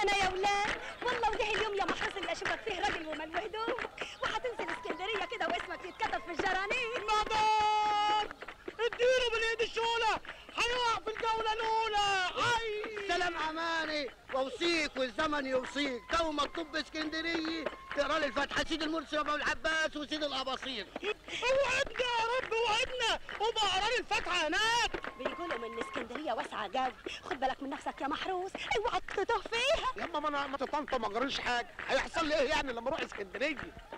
انا يا ولاد والله وده اليوم يا محروس اللي اشوفك فيه راجل ومن هدوم وهتنزل اسكندريه كده واسمك يتكتب في الجرانين مدد اديله بالايد الشولة هيقع في الجولة الأولى أي سلام اماني واوصيك والزمن يوصيك تو مكتوب باسكندريه تقرا لي الفاتحه سيد المرسي وابو العباس وسيد الاباصير اوعدنا يا رب اوعدنا وبقرا لي الفاتحة هناك بيقولوا من اسكندريه واسعه جو خد بالك من نفسك يا محروس اوعى تتوه فيها يما ما انا ما طنطا ما جريش حاجة هيحصل لي ايه يعني لما اروح اسكندرية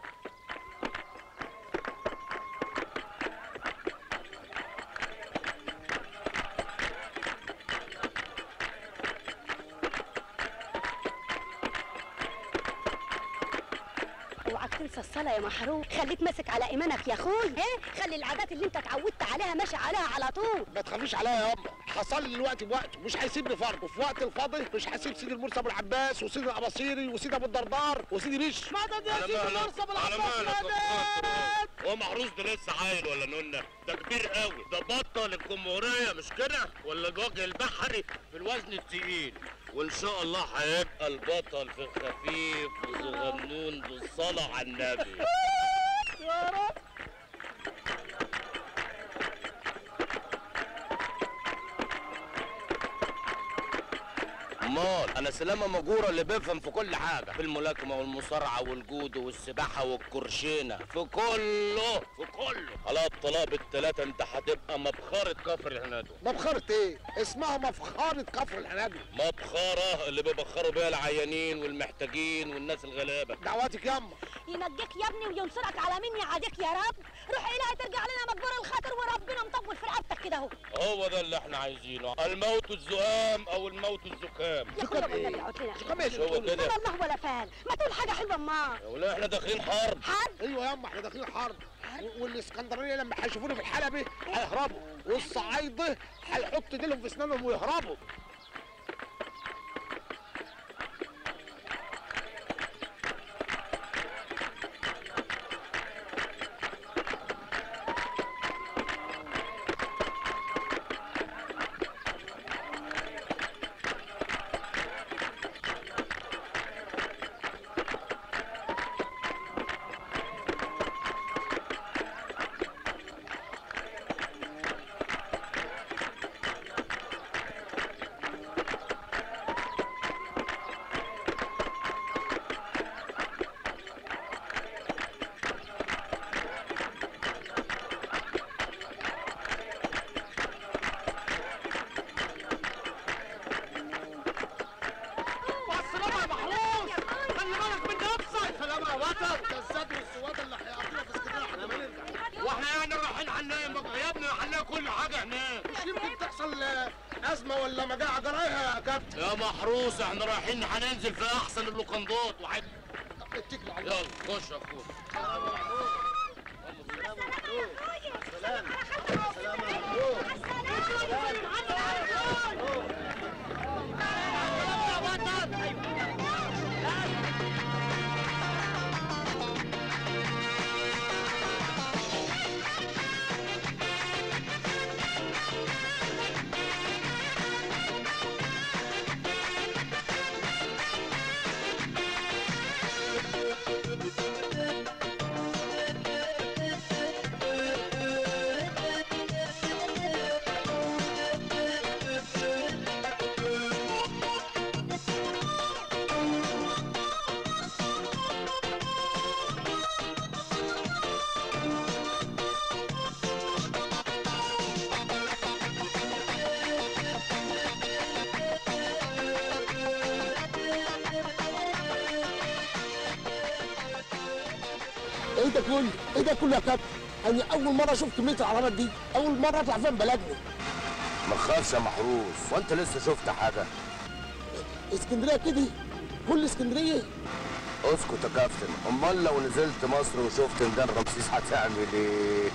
اوعك تنسى الصلاه يا محروس خليك ماسك على ايمانك يا اخوي ها خلي العادات اللي انت اتعودت عليها ماشي عليها على طول ما تخافيش عليا يا يما حصل لي الوقت بوقته مش هيسيبني فرد وفي وقت الفاضي مش هسيب سيدي المرسي ابو العباس وسيدي الاباصيري وسيدي ابو الدردار وسيدي بيش مدد يا سيدي المرسي ابو على العباس مالك مدد هو محروس ده لسه عيل ولا نونة ده كبير قوي ده بطل الجمهورية مش كده ولا الوجه البحري في الوزن التقيل وان شاء الله هيبقى البطل في الخفيف وصغنون بالصلاة على النبي يا رب امال انا سلامة مجورة اللي بيفهم في كل حاجة في الملاكمة والمصارعة والجودو والسباحة والكرشينة في كله في كله على الطلاق بالتلاتة انت هتبقى مبخرة كفر العنادو مبخرة ايه؟ اسمها مفخرة كفر العنابي مبخرة اللي بيبخروا بيها العيانين والمحتاجين والناس الغلابة دعواتك ياما ينجيك يا ابني وينصرك على مين يعاديك يا رب روح الهي ترجع لنا مجبور الخاطر وربنا مطول في رقبتك كده اهو هو ده اللي احنا عايزينه الموت الزهام او الموت الزكام يا اخويا والنبي عود لنا زكام ايه مش هو اللي كده لا الله ولا فال ما تقول حاجه حلوه ما يا ولا احنا داخلين حرب حرب ايوه ياما احنا داخلين حرب و- والاسكندريه لما هيشوفوني في الحلبة هيهربوا والصعايده هيحطوا ديلهم في اسنانهم ويهربوا والسلامة يا محروس خلي بالك من نفسك سلامة يا بطل ده الزاد والسواد اللي هيقضينا في اسكندريه احنا ما نرجع واحنا يعني رايحين هننام بقى يا ابني هنلاقي كل حاجة هناك مش يمكن تحصل آه، ازمه ولا مجاعه جرايها يا كابتن يا محروس احنا رايحين هننزل في احسن اللوكندات وحد اتكل على الله يلا خش يا اخويا ايه ده كله؟ ايه ده كله يا كابتن؟ انا اول مره اشوف كميه العربيات دي، اول مره اطلع فيها بلدنا. ما تخافش يا محروس وانت لسه شفت حاجة اسكندريه كده كل اسكندريه اسكت يا كابتن امال لو نزلت مصر وشفت ميدان رمسيس هتعمل ايه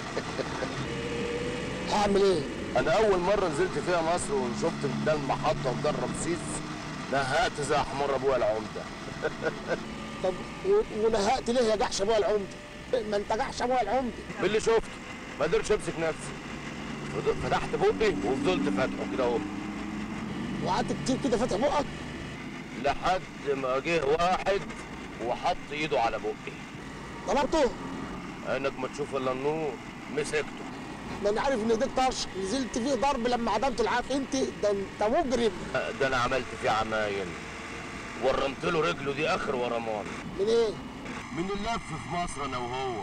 هعمل ايه؟ انا اول مره نزلت فيها مصر وشفت ميدان المحطه وميدان رمسيس نهقت زي حمار ابويا العمده طب و- ونهقت ليه يا جحش ابويا العمده؟ ما انت جحش ابويا العمده. باللي شفته ما قدرتش امسك نفسي فض- فتحت بقي وفضلت فاتحه كده اهو وقعدت كتير كده فاتح بقك لحد ما جه واحد وحط ايده على بقي طلبته انك ما تشوف الا النور مسكته ما انا عارف ان ايديك طرش نزلت فيه ضرب لما عدمت العاف انت ده انت مجرم ده انا عملت فيه عمايل ورمت له رجله دي اخر ورمان من ايه من اللف في مصر انا وهو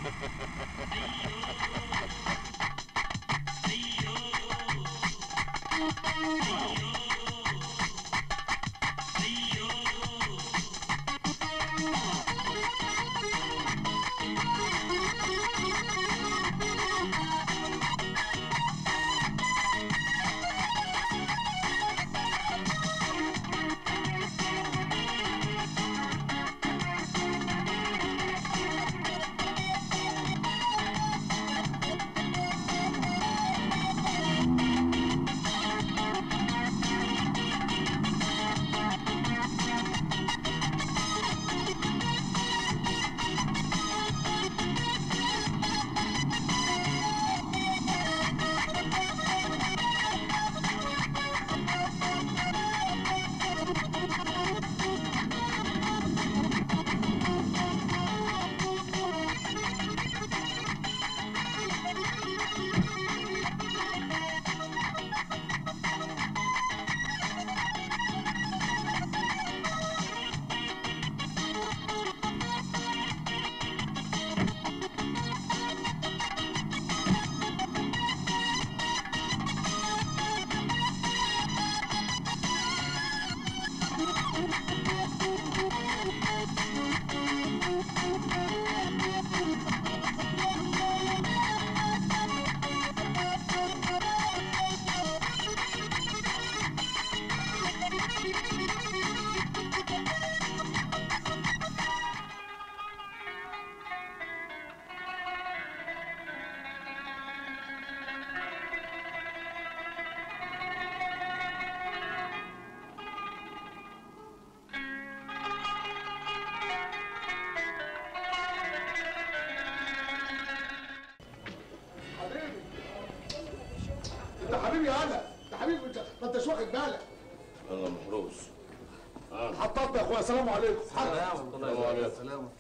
انت حبيبي يا هلا انت حبيبي انت ما انتش واخد بالك انا محروس حططت يا اخويا السلام عليكم السلام عليكم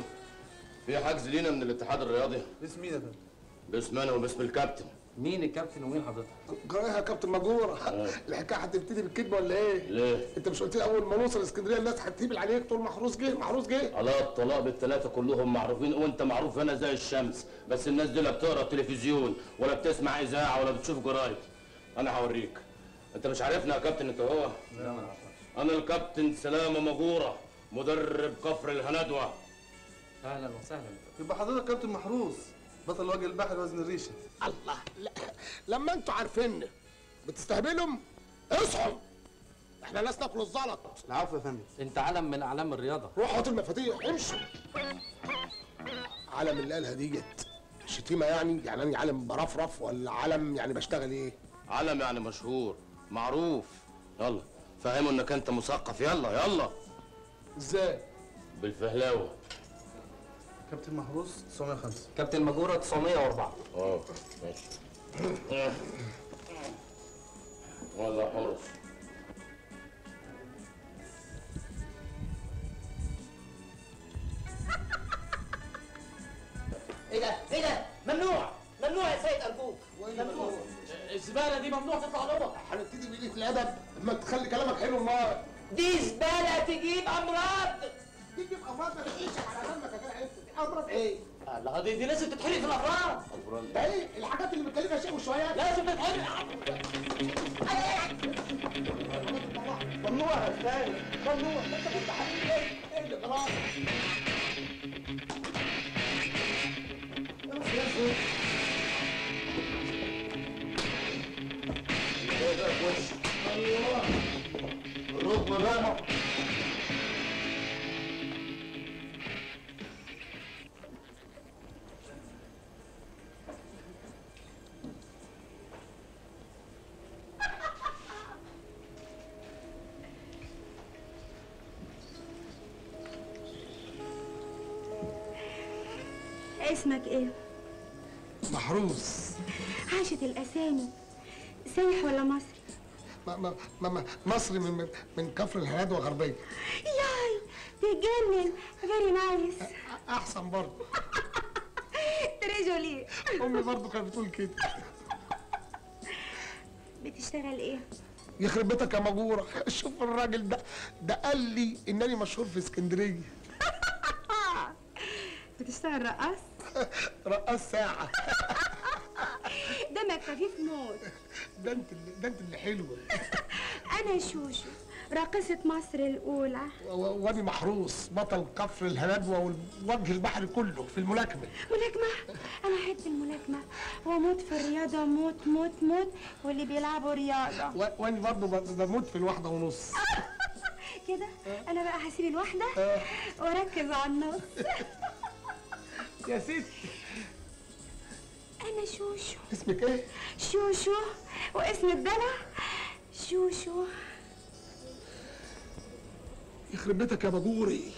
في حجز لينا من الاتحاد الرياضي اسم مين يا فندم؟ باسم انا وباسم الكابتن مين الكابتن ومين حضرتك؟ جرايه يا كابتن مجور الحكايه هتبتدي بالكذبه ولا ايه؟ ليه؟ انت مش قلت لي اول ما نوصل اسكندريه الناس هتهيبل عليك تقول محروس جه محروس جه على الطلاق بالثلاثة كلهم معروفين وانت معروف هنا زي الشمس بس الناس دي لا بتقرا تلفزيون ولا بتسمع اذاعة ولا بتشوف جرايد انا هوريك انت مش عارفنا يا كابتن انت هو لا ما اعرفش انا الكابتن سلامة مجورة مدرب كفر الهندوة اهلا وسهلا يبقى حضرتك كابتن محروس بطل وجه البحر وزن الريشه الله لا. لما انتوا عارفين بتستهبلهم اصحوا احنا ناس ناكل الزلط العفو يا فندم انت علم من اعلام الرياضه روحوا هاتوا المفاتيح امشوا علم اللي قالها ديت شتيمه يعني يعني انا علم برفرف ولا علم يعني بشتغل ايه علم يعني مشهور معروف يلا فهموا انك انت مثقف يلا يلا ازاي بالفهلاوة كابتن محروس 905 كابتن مجورة 904 اه ماشي والله حرص ايه ده ايه ده ممنوع ممنوع يا سيد ارجوك ممنوع الزبالة دي ممنوع تطلع لهم هنبتدي بايه في الادب ما تخلي كلامك حلو ما دي زباله تجيب امراض تيجي بامراض ما تعيش على دمك يا جدع انت دي امراض ايه الله دي, دي لازم تتحرق في الافراد ده ايه الحاجات اللي بتكلمها شيء وشويات لازم تتحرق ممنوع يا استاذ ممنوع انت كنت حبيبي ايه ايه اللي خلاص الركبة بقى اسمك ايه؟ محروس عاشت الاسامي سايح ولا مصري؟ م- م- م- مصري من من- من كفر الهراد وغربيه ياي بيجنن فيري نايس احسن برضه تريجولي امي برضه كانت بتقول كده بتشتغل ايه؟ يخرب بيتك يا مجوره شوف الراجل ده ده قال لي انني مشهور في اسكندريه بتشتغل رقاص؟ رقاص ساعه دمك خفيف موت ده انت اللي ده انت اللي حلوه انا شوشو راقصة مصر الأولى و- و- وادي محروس بطل كفر الهندوه والوجه البحري كله في الملاكمه ملاكمة أنا أحب الملاكمة وأموت في الرياضة موت موت موت واللي بيلعبوا رياضة و- وانا برضه ب- بموت في الواحده ونص كده أنا بقى هسيب الواحدة آه. وأركز على النص يا ست أنا شوشو اسمك ايه؟ شوشو واسم الدلع شوشو يخرب بيتك يا مجوري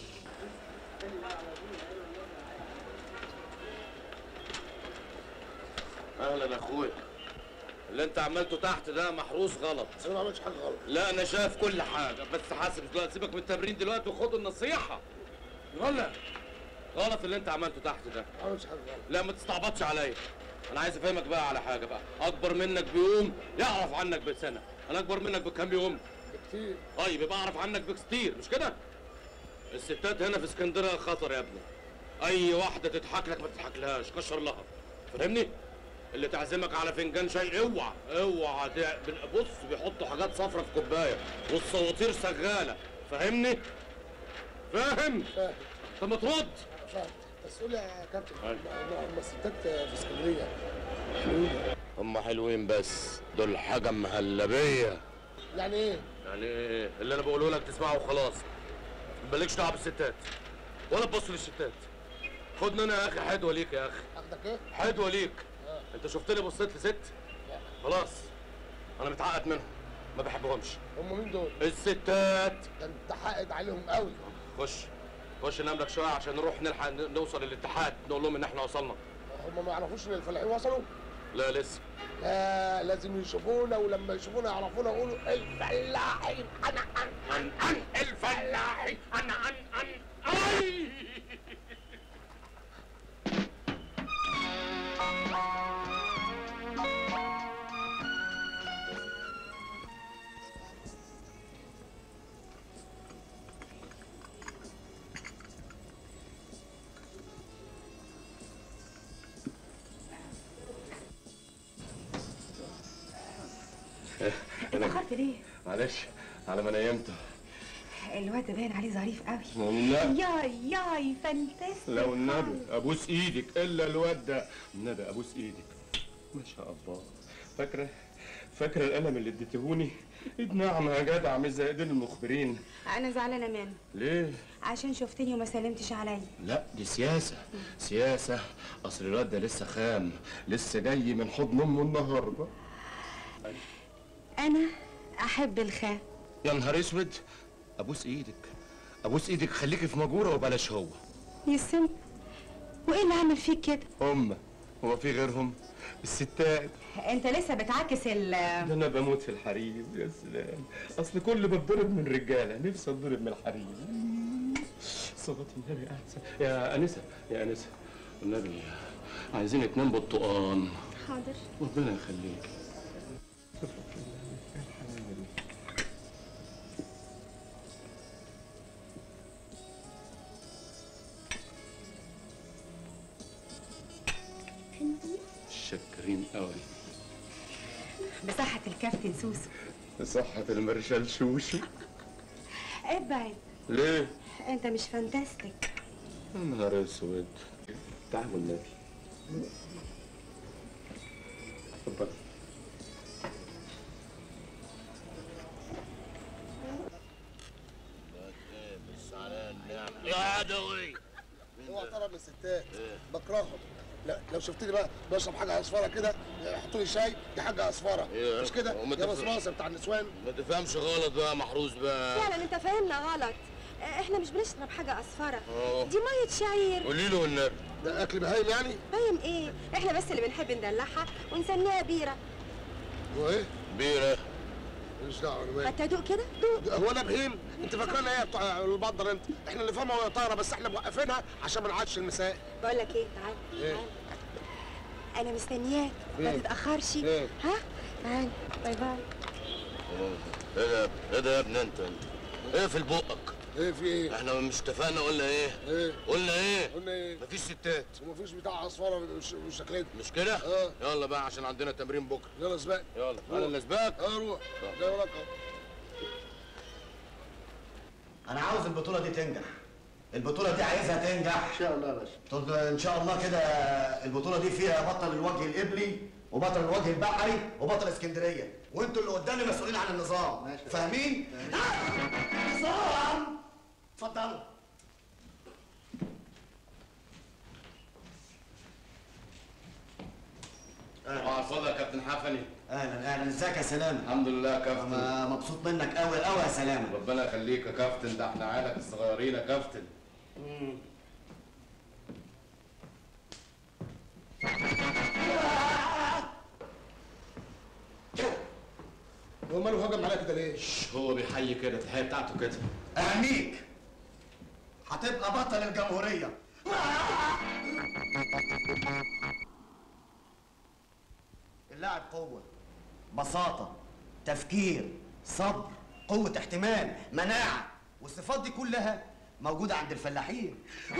اهلا اخويا اللي انت عملته تحت ده محروس غلط انا ما عملتش حاجه غلط لا انا شايف كل حاجه بس حاسب دلوقتي سيبك من التمرين دلوقتي وخد النصيحه ولا غلط اللي انت عملته تحت ده ما عملتش حاجه غلط لا ما تستعبطش عليا انا عايز افهمك بقى على حاجه بقى اكبر منك بيوم يعرف عنك بسنه انا اكبر منك بكام يوم كتير طيب يبقى اعرف عنك بكتير مش كده الستات هنا في اسكندريه خطر يا ابني اي واحده تضحك لك ما تضحكلهاش كشر لها فاهمني اللي تعزمك على فنجان شاي اوعى اوعى تع- بن- بص بيحطوا حاجات صفرة في كوبايه والصواتير شغاله فاهمني فاهم فاهم طب ما ترد فاهم بس قول لي يا كابتن أيوة. هم الستات في اسكندريه حلوين هم حلوين بس دول حاجه مهلبيه يعني ايه؟ يعني ايه اللي انا بقوله لك تسمعه وخلاص مالكش دعوه بالستات ولا تبص للستات خدني انا يا اخي حدوه ليك يا اخي اخدك ايه؟ حدوه ليك انت شفتني بصيت لست خلاص انا متعقد منهم ما بحبهمش هم مين دول؟ الستات ده انت حاقد عليهم قوي خش خش نام لك شويه عشان نروح نلحق ن- نوصل للاتحاد نقول لهم ان احنا وصلنا هم ما يعرفوش ان الفلاحين وصلوا؟ لا لسه لا لازم يشوفونا ولما يشوفونا يعرفونا يقولوا الفلاحين انا انا عن عن الفلاحين انا عن عن اي اتأخرت ليه؟ معلش على ما نيمته الواد باين عليه ظريف قوي لا ياي ياي فانتاستيك لو النبي ابوس ايدك الا الواد ده النبي ابوس ايدك ما شاء الله فاكره فاكره القلم اللي اديتهوني ايد ناعمه يا جدع مش زي ايدين المخبرين أنا زعلانة منه ليه عشان شفتني وما سلمتش عليا لا دي سياسه سياسه اصل الواد ده لسه خام لسه جاي من حضن امه النهارده أنا أحب الخام يا نهار اسود ابوس ايدك ابوس ايدك خليكي في مجوره وبلاش هو يسم وإيه اللي عمل فيك كده؟ هم هو في غيرهم الستات أنت لسه بتعاكس ال ده انا بموت في الحريم يا سلام اصل كل ما اتضرب من رجاله نفسي اتضرب من الحريم صلاة النبي احسن يا انسه يا انسه النبي عايزين تنام بالطقان حاضر ربنا يخليك شكرين قوي بصحة الكابتن سوسو صحة المرشال شوشو ابعد ليه؟ أنت مش فانتاستيك يا نهار اسود تعالوا النبي اتفضل يا عدوي اوعى تقرب من الستات بكرههم لا لو شفتني بقى بشرب حاجه اصفره كده يحطوا لي شاي دي حاجه اصفره إيه، مش كده وما يا تفرق. بصماصه بتاع النسوان ما تفهمش غلط بقى محروس بقى فعلا أنت فاهمنا غلط احنا مش بنشرب حاجة أصفرة اه. دي مية شعير قولي له والنبي ده اكل بهايم يعني فاهم ايه احنا بس اللي بنحب ندلعها ونسميها بيرة وايه بيرة مش دعوه انا مالي. هتدوق كده دوق هو انا بهيم انت فاكرانا ايه بتوع البدر انت احنا اللي فاهمها وهي طايره بس احنا موقفينها عشان ما نعادش المسائل بقول لك ايه تعال إيه؟ تعال انا مستنياك ما إيه؟ تتاخرش إيه؟ ها تعال باي باي ايه ده ايه ده يا ابني انت انت ايه في بقك ايه في ايه؟ احنا مش اتفقنا قلنا ايه ايه؟ قلنا ايه قلنا ايه؟ مفيش ستات ومفيش بتاع عصفوره مش مش شكلتها مش كده اه. يلا بقى عشان عندنا تمرين بكره يلا سباق يلا انا اللي اسبقك اه روح جاي وراك اهو انا عاوز البطوله دي تنجح البطوله دي عايزها تنجح ان شاء الله يا باشا طب ان شاء الله كده البطوله دي فيها بطل الوجه القبلي وبطل الوجه البحري وبطل اسكندريه وانتوا اللي قدامي مسؤولين عن النظام ماشي. فاهمين آه، نظام اتفضلوا اه اتفضل يا كابتن حفني اهلا اهلا ازيك يا سلام الحمد لله يا كابتن انا مبسوط منك قوي قوي يا سلام ربنا يخليك يا كابتن ده احنا عيالك الصغيرين يا كابتن هو ماله هجم عليا كده ليه؟ هو بيحيي كده التحيه بتاعته كده اهنيك هتبقى بطل الجمهوريه اللاعب قوه بساطه تفكير صبر قوه احتمال مناعه والصفات دي كلها موجوده عند الفلاحين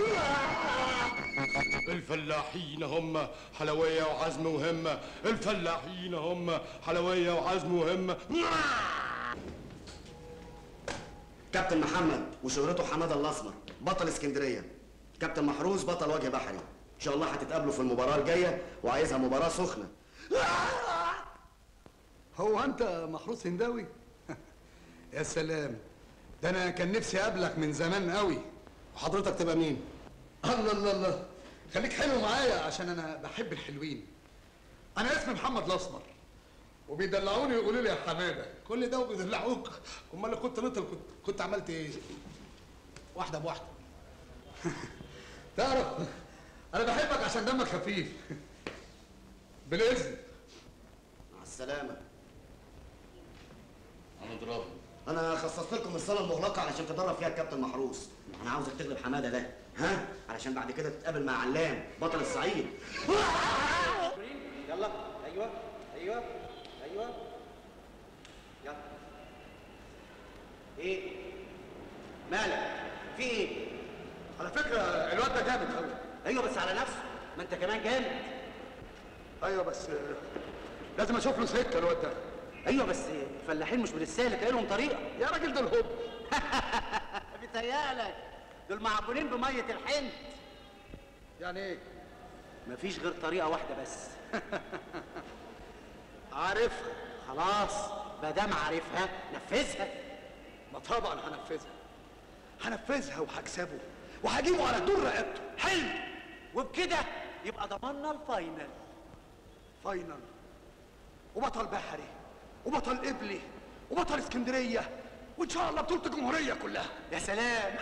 الفلاحين هم حلوية وعزم وهمة الفلاحين هم حلوية وعزم وهمة كابتن محمد وشهرته حماده الاسمر بطل اسكندريه كابتن محروس بطل وجه بحري ان شاء الله هتتقابلوا في المباراه الجايه وعايزها مباراه سخنه هو انت محروس هنداوي يا سلام ده انا كان نفسي اقابلك من زمان قوي وحضرتك تبقى مين؟ الله الله الله خليك حلو معايا عشان انا بحب الحلوين انا اسمي محمد الاسمر وبيدلعوني يقولوا لي يا حماده كل ده وبيدلعوك امال لو كنت نطل كنت كنت عملت ايه؟ واحده بواحده تعرف انا بحبك عشان دمك خفيف بالاذن مع السلامه انا ضربه انا خصصت لكم الصاله المغلقه علشان تدرب فيها الكابتن محروس انا عاوزك تغلب حماده ده ها علشان بعد كده تتقابل مع علام بطل الصعيد يلا ايوه ايوه ايوه يلا ايه مالك في ايه على فكره الواد ده جامد قوي ايوه بس على نفسه ما انت كمان جامد ايوه بس لازم اشوف له سكه الواد ده ايوه بس الفلاحين مش بالسهل تلاقي لهم طريقه يا راجل ده الهب بيتهيألك دول معجونين بميه الحنت يعني ايه مفيش غير طريقه واحده بس عارفها خلاص ما دام عارفها نفذها ما طبعا هنفذها هنفذها وهكسبه وهجيبه على طول رقبته حلو وبكده يبقى ضمننا الفاينل فاينل وبطل بحري وبطل قبلي وبطل اسكندريه وان شاء الله بطوله الجمهوريه كلها يا سلام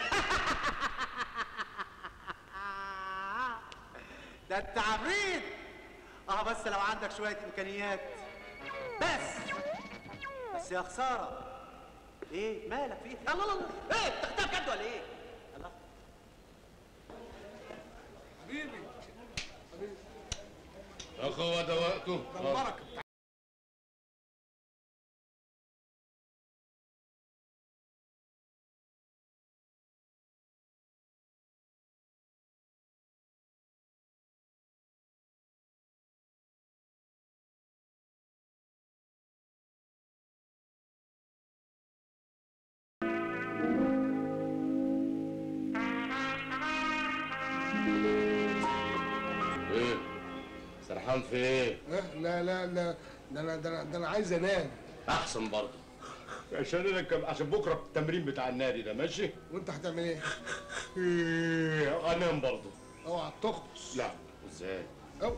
ده انت عفريت اه بس لو عندك شويه امكانيات بس بس يا خساره ايه مالك في ايه الله الله الله ايه انت خدتها بجد ولا ايه الله يا اخوة ده وقته دمرك ايه سرحان في ايه لا لا لا لا ده انا ده انا ده انا عايز انام احسن برضه عشان انا كم... عشان بكره التمرين بتاع النادي ده ماشي وانت هتعمل ايه؟ إيه، انام برضه اوعى تخبص لا ازاي أو.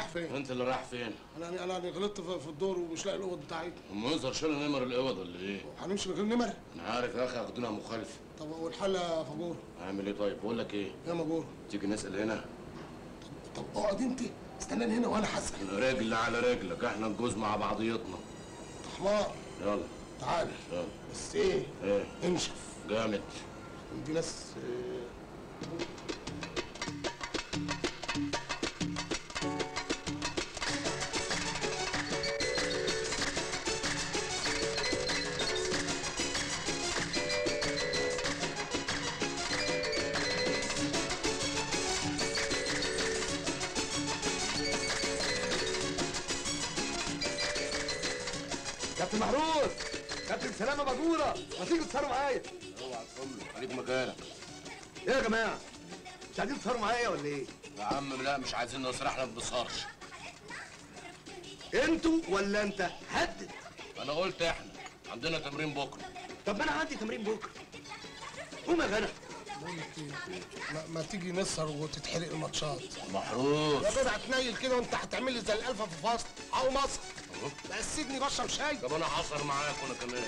فين انت اللي رايح فين؟ انا انا انا غلطت في في الدور ومش لاقي الاوض بتاعتي منظر شال نمر الاوض ولا ايه؟ هنمشي من غير نمر انا عارف يا اخي هاخدونا مخالفه طب والحل يا فجور اعمل ايه طيب؟ بقول لك ايه؟ يا مجور تيجي نسال هنا طب اقعد انت استناني هنا وانا هسال رجل على رجلك احنا الجوز مع بعضياتنا حمار يلا تعالى يلا بس ايه ايه انشف جامد دي ناس آه، كابتن محروس كابتن سلامه باجوره ما تيجوا تسهروا معايا اوعى تقوم خليك مكانك ايه يا جماعه مش عايزين تسهروا معايا ولا ايه يا عم لا مش عايزين نسرح احنا ما بنسهرش انتوا ولا انت حدد انا قلت احنا عندنا تمرين بكره طب ما انا عندي تمرين بكره قوم يا غنى ما, ما تيجي نسهر وتتحرق الماتشات محروس يا جدع تنيل كده وانت هتعمل لي زي الالفه في فصل او مصر بس سيبني بشرب شاي طب انا حصر معاك وانا كمان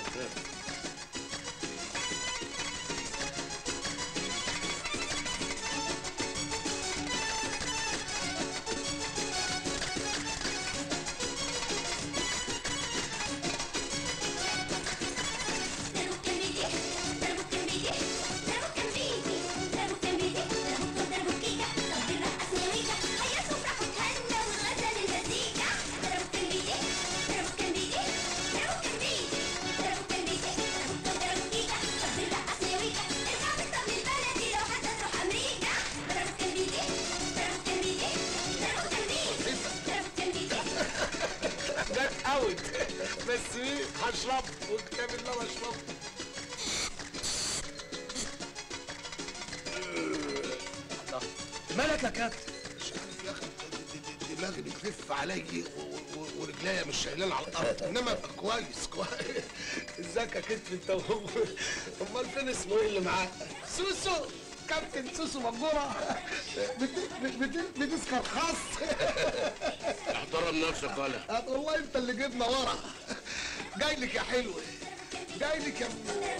جت اوت بس ايه هشرب وكتاب الله بشرب مالك يا كابتن مش عارف يا اخي د- د- د- دماغي بتلف عليا و- و- ورجليا مش شايلين على الارض انما كويس كويس ازيك يا كتف انت وهو امال فين اسمه ايه اللي معاه سوسو كابتن سوسو مجوره بت- بت- بت- بتسكر خاص احترم نفسك ولا هات والله انت اللي جبنا ورا جاي لك يا حلو جاي لك يا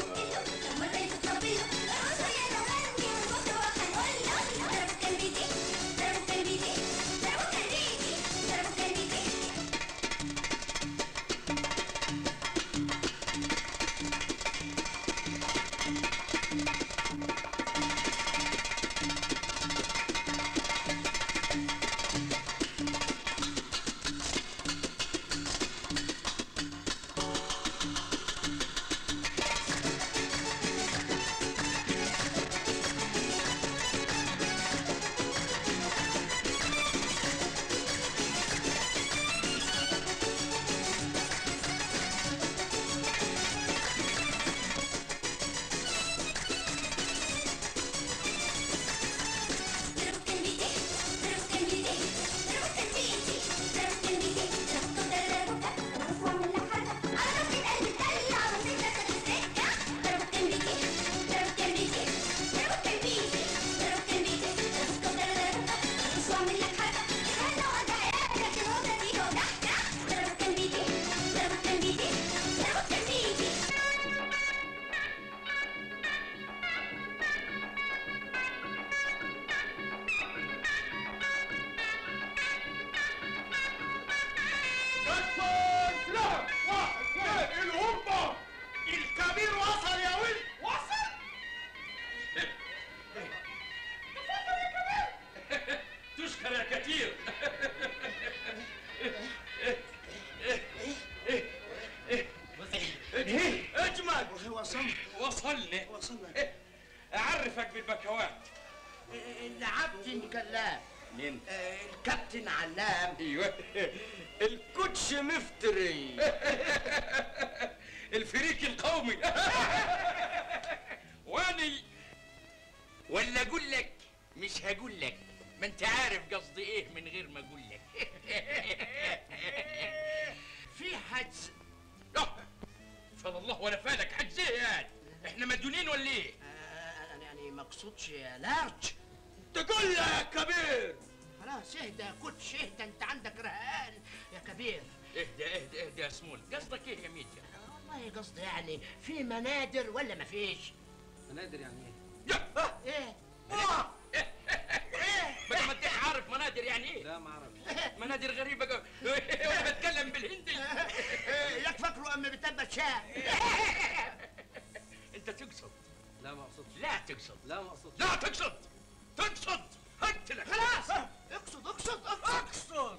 الكبير وصل يا ولد وصل تشكر يا كتير اجمل وصلنا وصلنا وصلنا اعرفك بالبكوات العبد كلام مين؟ الكابتن علام ايوه الكوتش مفتري الفريق القومي واني ولا اقول لك مش هقول لك ما انت عارف قصدي ايه من غير ما اقول لك في حجز لا فضل الله ولا فالك حجز ايه يعني احنا مديونين ولا ايه انا يعني مقصودش لارج تقول لي يا كبير خلاص اهدى يا كوتش اهدى انت عندك رهقان يا كبير اهدى اهدى اهدى يا سمول قصدك ايه يا ميديا والله قصدي يعني في منادر ولا مفيش منادر يعني ايه؟ ايه بقى ما انت عارف منادر يعني ايه لا ما اعرفش منادر غريبه قوي وانا بتكلم بالهندي ياك فاكره ام بتبت شاي انت تقصد لا ما اقصدش لا تقصد لا ما اقصدش لا تقصد تقصد هقتلك خلاص اقصد اقصد اقصد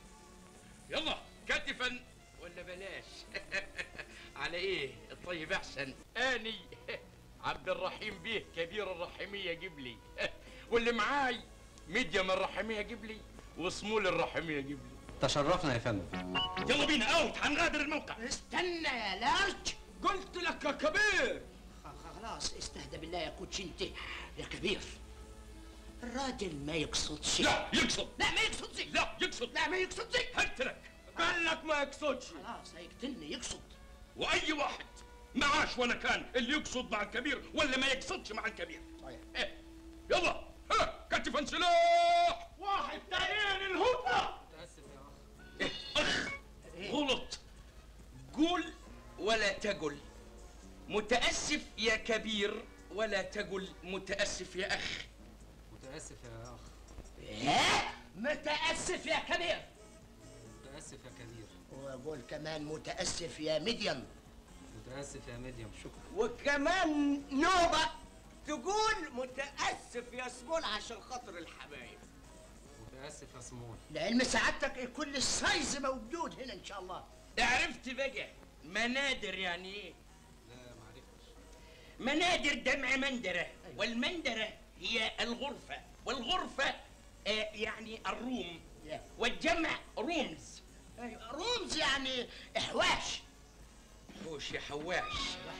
يلا كتفا ولا بلاش على ايه الطيب احسن اني عبد الرحيم بيه كبير الرحميه قبلي واللي معاي ميديم الرحميه قبلي وصمول الرحميه قبلي تشرفنا يا فندم يلا بينا اوت هنغادر الموقع استنى يا لارج قلت لك يا كبير خلاص استهدى بالله يا كوتش انت يا كبير الراجل ما يقصدش لا يقصد لا ما يقصدش لا يقصد لا ما يقصدش هقتلك قال لك ما يقصدش خلاص هيقتلني يقصد واي واحد معاش وانا كان اللي يقصد مع الكبير ولا ما يقصدش مع الكبير صحيح إيه. يلا ها كتفا سلاح واحد تانيين الهدنه متاسف يا اخ اخ غلط قول ولا تقل متاسف يا كبير ولا تقل متاسف يا اخ متاسف يا اخ ايه متاسف يا كبير متاسف يا كبير وقول كمان متاسف يا ميديم متاسف يا ميديم شكرا وكمان نوبة تقول متأسف يا سمول عشان خاطر الحبايب متاسف يا سمول لعلم سعادتك كل السايز موجود هنا ان شاء الله عرفت بقى منادر يعني ايه لا ما عرفتش منادر جمع مندرة والمندرة هي الغرفة والغرفة آه يعني الروم يا. والجمع رومز أيوة، رومز يعني احواش حوش يا حواش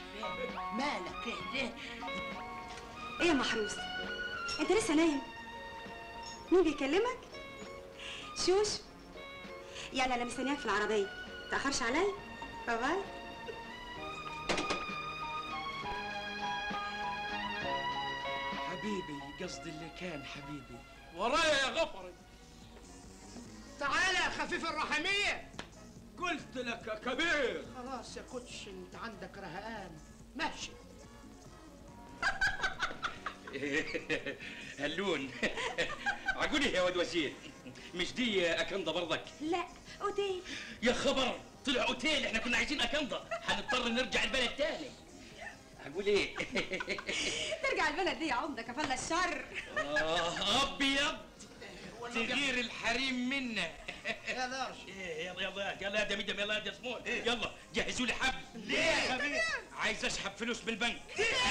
مالك ايه ليه ايه يا محروس انت لسه نايم مين بيكلمك شوش يلا انا مستنياك في العربيه تاخرش عليا باي باي حبيبي قصدي اللي كان حبيبي ورايا يا غفري تعالى يا خفيف الرحميه قلت لك يا كبير خلاص يا كوتش انت عندك رهقان ماشي هلون عقولي يا واد وزير مش دي اكندا برضك لا اوتيل يا خبر طلع اوتيل احنا كنا عايزين اكندا هنضطر نرجع البلد تاني اقول ايه ترجع البلد دي يا عمده كفالة الشر آه ابيض تغير الحريم منا يا دارش إيه، يلا يلا يلا يا دميدم يلا يا سمول يلا جهزوا لي حبل ليه يا حبيبي عايز اسحب فلوس من البنك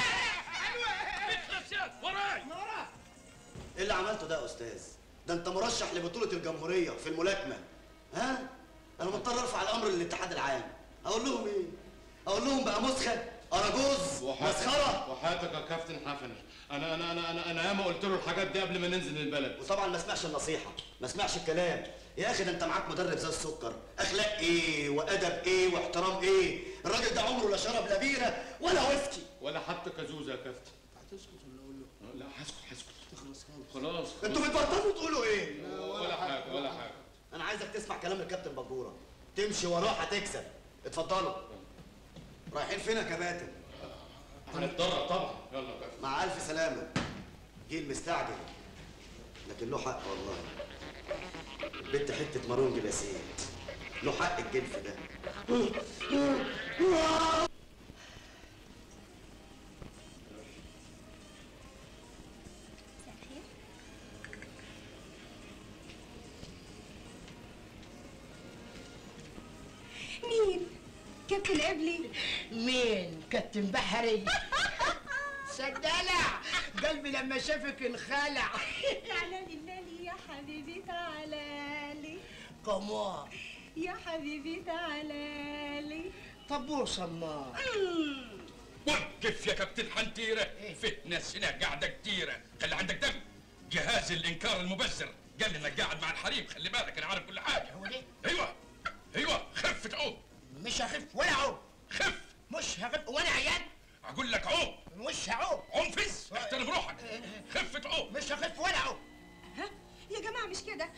وراي ايه اللي عملته ده يا استاذ؟ ده انت مرشح لبطولة الجمهورية في الملاكمة ها؟ انا مضطر ارفع الامر للاتحاد العام اقول لهم ايه؟ اقول لهم بقى مسخة اراجوز مسخرة وحياتك يا كابتن حفني انا انا انا انا انا ياما قلت له الحاجات دي قبل ما ننزل البلد وطبعا ما سمعش النصيحة ما سمعش الكلام يا اخي ده انت معاك مدرب زي السكر اخلاق ايه وادب ايه واحترام ايه الراجل ده عمره لا شرب لا بيرة ولا ويسكي ولا حتى كازوزه يا كابتن هتسكت ولا اقول له لا هسكت هسكت خلاص خلاص انتوا بتبطلوا تقولوا ايه؟ ولا حاجه ولا حاجه انا عايزك تسمع كلام الكابتن بجوره تمشي وراه هتكسب اتفضلوا رايحين فين يا كباتن هنتدرب طبعا يلا يا كابتن مع الف سلامه جيل مستعجل لكن له حق والله البنت حته مارون جلاسيه له حق الجلف ده مين كابتن قبلي مين كابتن بحري صدلع قلبي لما شافك انخلع تعالى لي لالي يا حبيبي تعالى لي قمار يا حبيبي تعالى لي طبور صمار وقف يا كابتن حنتيرة في ناس هنا قاعدة كتيرة خلي عندك دم جهاز الإنكار المبذر قال لي إنك قاعد مع الحريم خلي بالك أنا عارف كل حاجة هو ليه؟ أيوه أيوه خف تعوم مش هخف ولا عوم خف مش هخف وانا عيان أقول لك عوم مش هعوم عوم فز احترم روحك خف تعوم مش هخف ولا عوم ها يا جماعه مش كده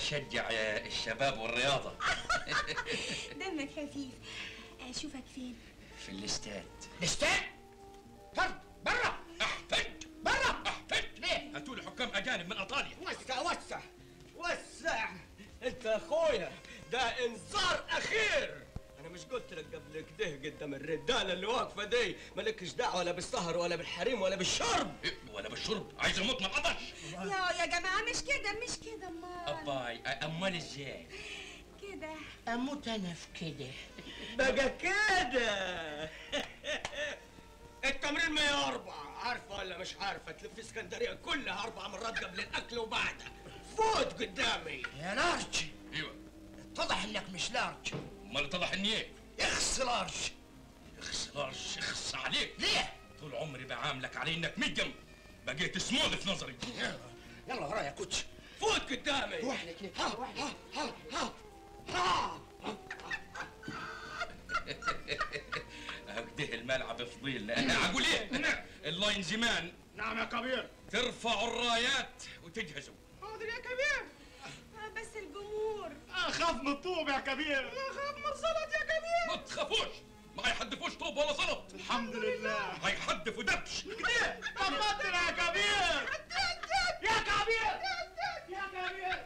بشجع الشباب والرياضه دمك خفيف اشوفك فين في الاستاد الاستاد طرد برا احتج برا احتج ليه هاتوا لي حكام اجانب من ايطاليا وسع وسع وسع انت يا اخويا ده انذار اخير انا مش قلت لك قبل كده قدام الرجاله اللي واقفه دي مالكش دعوه ولا بالسهر ولا بالحريم ولا بالشرب إيه، ولا بالشرب عايز اموت من العطش يا يا جماعه مش كده مش كده امال اباي امال ازاي كده اموت انا في كده بقى كده التمرين ما اربع عارفه ولا مش عارفه تلف اسكندريه كلها اربع مرات قبل الاكل وبعدها فوت قدامي يا لارج ايوه اتضح انك مش لارج امال اتضح اني ايه اخس لارج اخس لارج اخس عليك ليه طول عمري بعاملك على انك مجم بقيت سمول في نظري يلا ورايا يا كوتش فوت قدامي واحنا كده ها ها ها ها ها اهده الملعب فضيلنا اقول ايه اللاين زمان نعم يا كبير ترفعوا الرايات وتجهزوا حاضر يا كبير بس الجمهور اخاف من الطوب يا كبير اخاف من الصلاه يا كبير ما تخافوش ما هيحدفوش طوب ولا زلط الحمد لله هيحدفوا دبش كده طمطنا يا كبير يا كبير يا كبير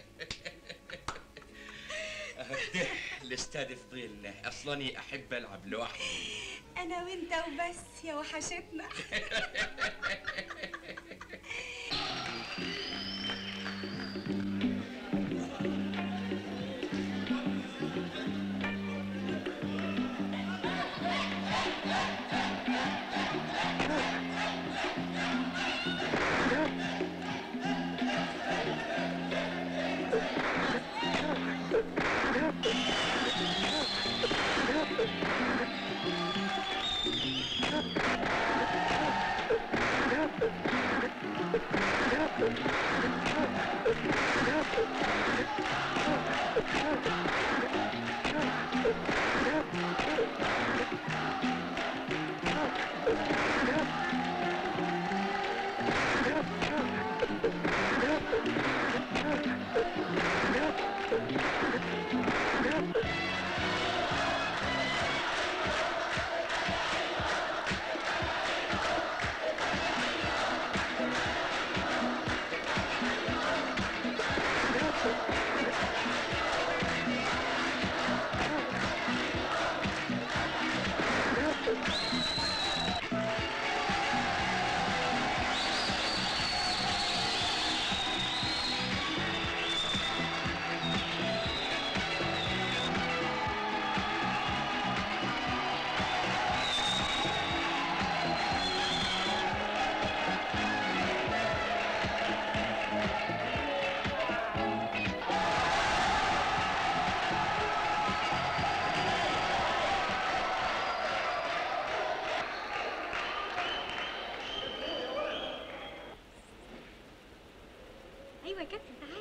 اهده الاستاد فضيلنا اصلاني احب العب لوحدي انا وانت وبس يا وحشتنا ايوه يا كابتن تعال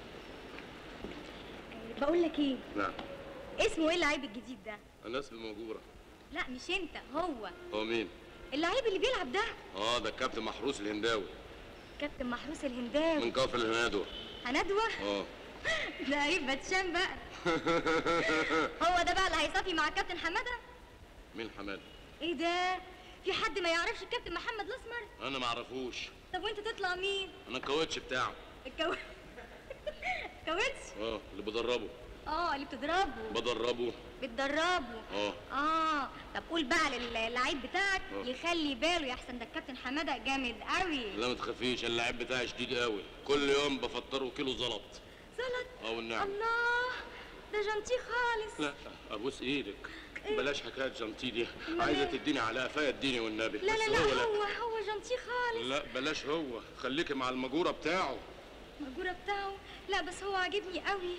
آه، بقول لك ايه نعم اسمه ايه اللعيب الجديد ده انا اسمي موجوره لا مش انت هو هو مين؟ اللعيب اللي بيلعب ده اه ده الكابتن محروس الهنداوي كابتن محروس الهنداوي من كفر الهنادوة هندوه اه ده ايه باتشان بقى هو ده بقى اللي هيصافي مع كابتن حماده مين حماد؟ ايه ده في حد ما يعرفش الكابتن محمد الاسمر انا ما اعرفوش طب وانت تطلع مين انا الكاوتش بتاعه الكو... كاوتش اه اللي بدربه اه اللي بتضربه بدربه بتدربه اه اه طب قول بقى للعيب بتاعك آه. يخلي باله يا احسن ده الكابتن حماده جامد قوي لا ما تخافيش اللاعب بتاعي شديد قوي كل يوم بفطره كيلو زلط زلط اه والنعم الله ده جنتي خالص لا ابوس ايدك إيه؟ بلاش حكايه جنتي دي أمال عايزه إيه؟ تديني على قفايا اديني والنبي لا لا بس لا هو هو هو جنتي خالص لا بلاش هو خليكي مع المجوره بتاعه المجورة بتاعه لا بس هو عاجبني قوي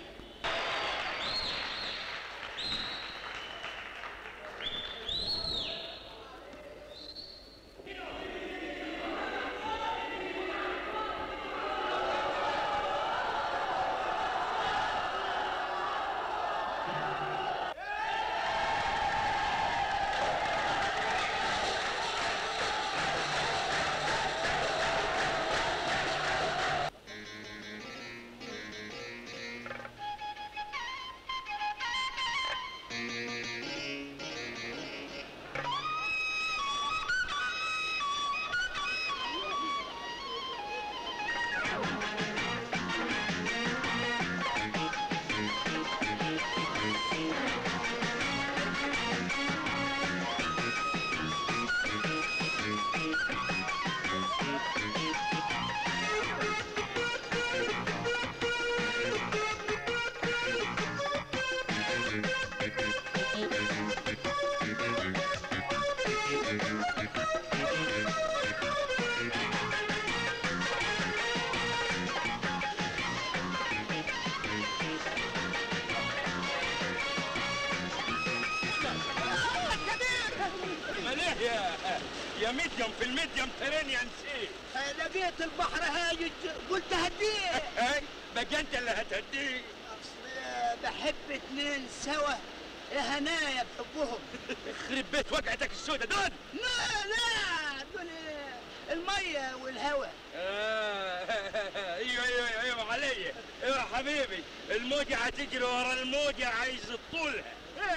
ماليه يا يا ميديم في الميديم ترين يا نسيت لقيت البحر هايج قلت هديه اي بقى انت اللي هتهديه أصل بحب اتنين سوا يا هنايا بحبهم يخرب بيت وقعتك السودة دول لا لا دول المية والهوا آه، ايوه ايوه ايوه علي ايوه حبيبي الموجة هتجري ورا الموجة عايز تطولها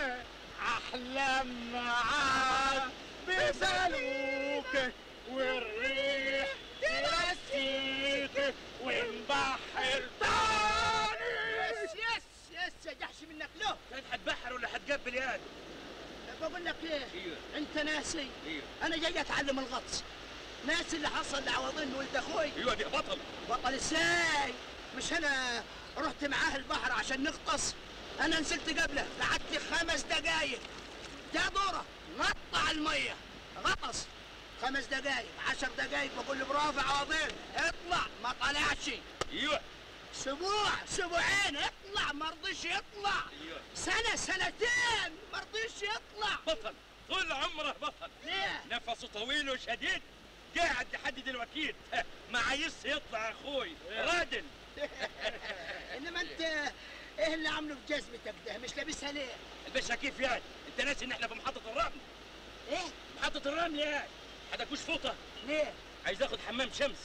احلام معاك بسلوك والريح ترسيك ونبحر يس يس يس جحش منك له كانت هتبحر ولا هتقبل ياد بقول لك ايه ايوه انت ناسي ايوه انا جاي اتعلم الغطس ناسي اللي حصل لعوضين ولد اخوي ايوه دي بطل بطل ازاي مش انا رحت معاه البحر عشان نغطس انا نزلت قبله قعدت خمس دقايق يا دوره نطع الميه غطس خمس دقايق عشر دقايق بقول له برافو عوضين اطلع ما طلعش ايوه اسبوع اسبوعين اطلع ما رضيش يطلع ايوه سنه سنتين ما رضيش يطلع بطل طول عمره بطل ليه نفسه طويل وشديد قاعد يحدد الوكيل ما عايز يطلع اخوي رادل انما انت ايه اللي عامله في جزمتك ده مش لابسها ليه الباشا كيف يعني انت ناسي ان احنا في محطة الرمل ايه محطة الرمل يعني حدكوش فوطة ليه عايز اخد حمام شمس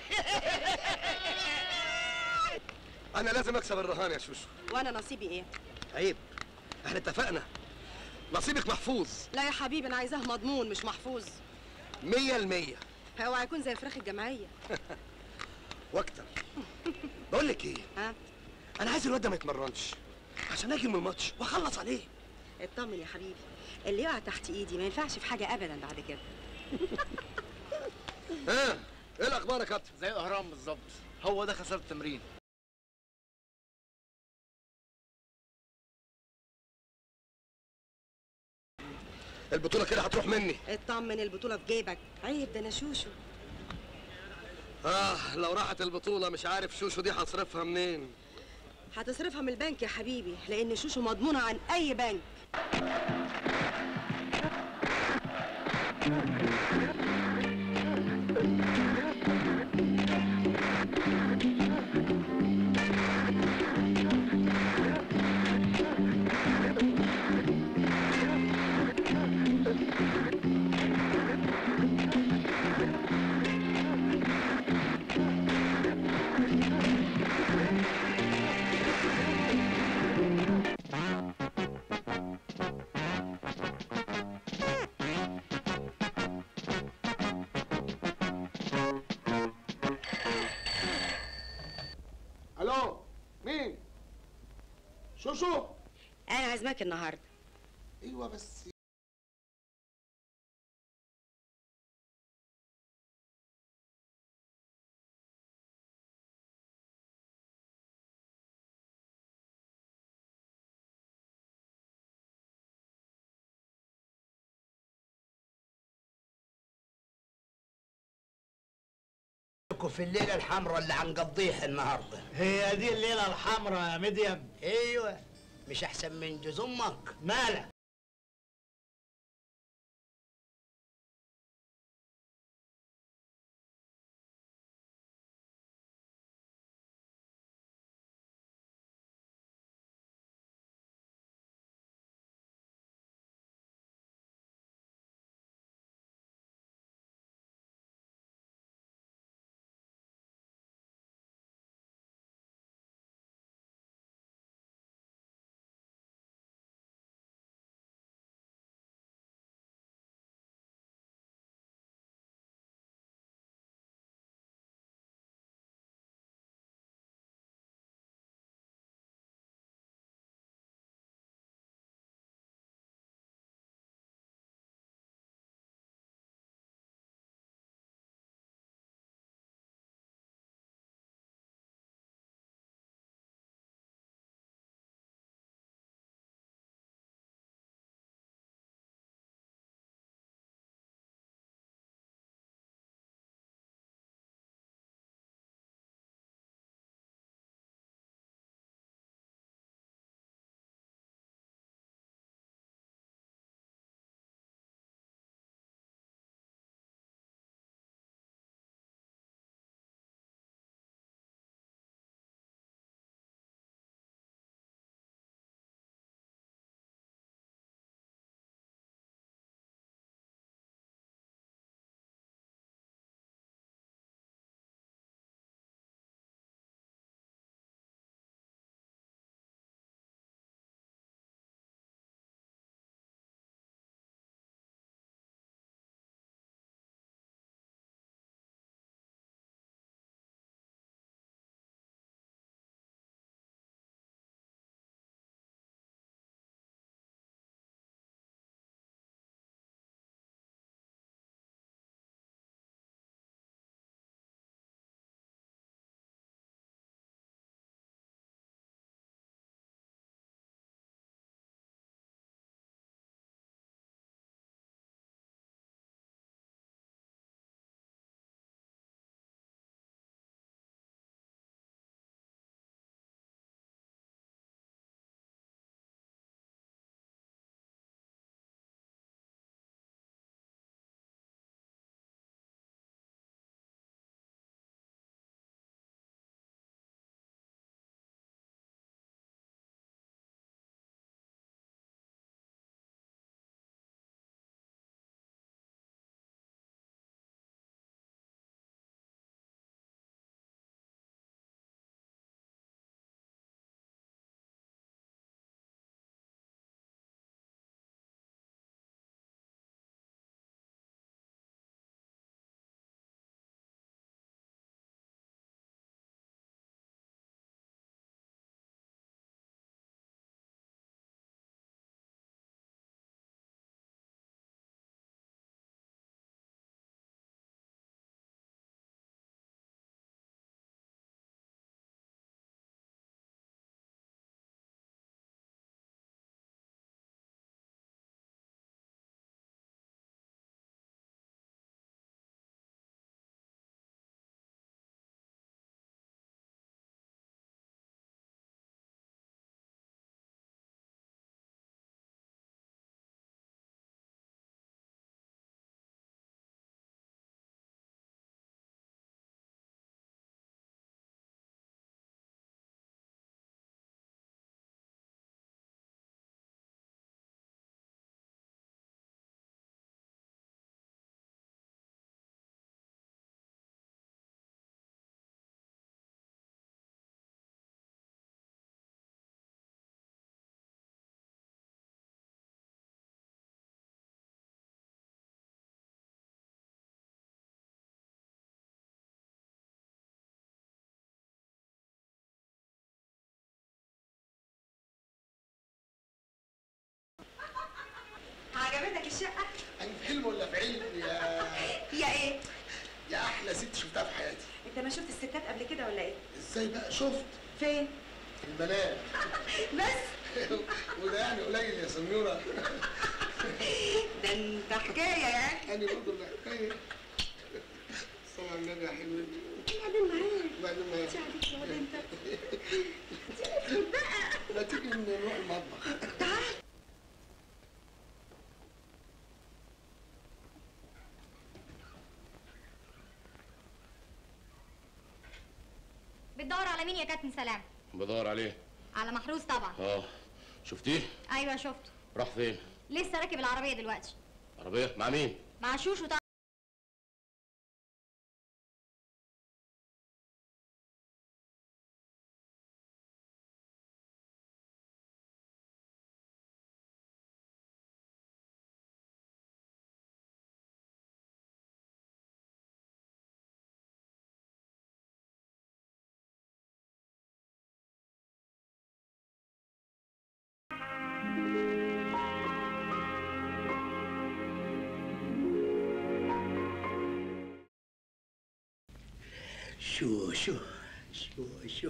انا لازم اكسب الرهان يا شوشو وانا نصيبي ايه عيب احنا اتفقنا نصيبك محفوظ لا يا حبيبي انا عايزاه مضمون مش محفوظ مية المية اوعى يكون زي فراخ الجمعيه واكتر بقول لك ايه ها انا عايز الواد ده ما يتمرنش عشان اجي من الماتش واخلص عليه اطمن يا حبيبي اللي يقع تحت ايدي ما ينفعش في حاجه ابدا بعد كده ها ايه الاخبار يا كابتن زي الاهرام بالظبط هو ده خساره التمرين البطوله كده هتروح مني اطمن البطوله في جيبك عيب ده انا شوشو اه لو راحت البطوله مش عارف شوشو دي هصرفها منين هتصرفها من البنك يا حبيبي لان شوشو مضمونه عن اي بنك الو مين شوشو انا عازماك النهارده ايوه بس لكم في الليله الحمراء اللي هنقضيها النهارده هي دي الليله الحمراء يا مديم ايوه مش احسن من جوز امك مالك احلى ست شفتها في حياتي انت ما شفت الستات قبل كده ولا ايه ازاي بقى شفت فين في البنات بس وده يعني قليل يا سميوره ده انت حكايه يعني انا برضه اللي حكايه صلى على النبي يا حلوين بعدين معاك بعدين معاك عليك يا واد انت ادخل بقى لا تيجي نروح المطبخ تعال بتدور على مين يا كابتن سلام بدور عليه على محروس طبعا اه شفتيه ايوه شفته راح فين لسه راكب العربيه دلوقتي عربيه مع مين مع شوشو طبعا شو شو شو شو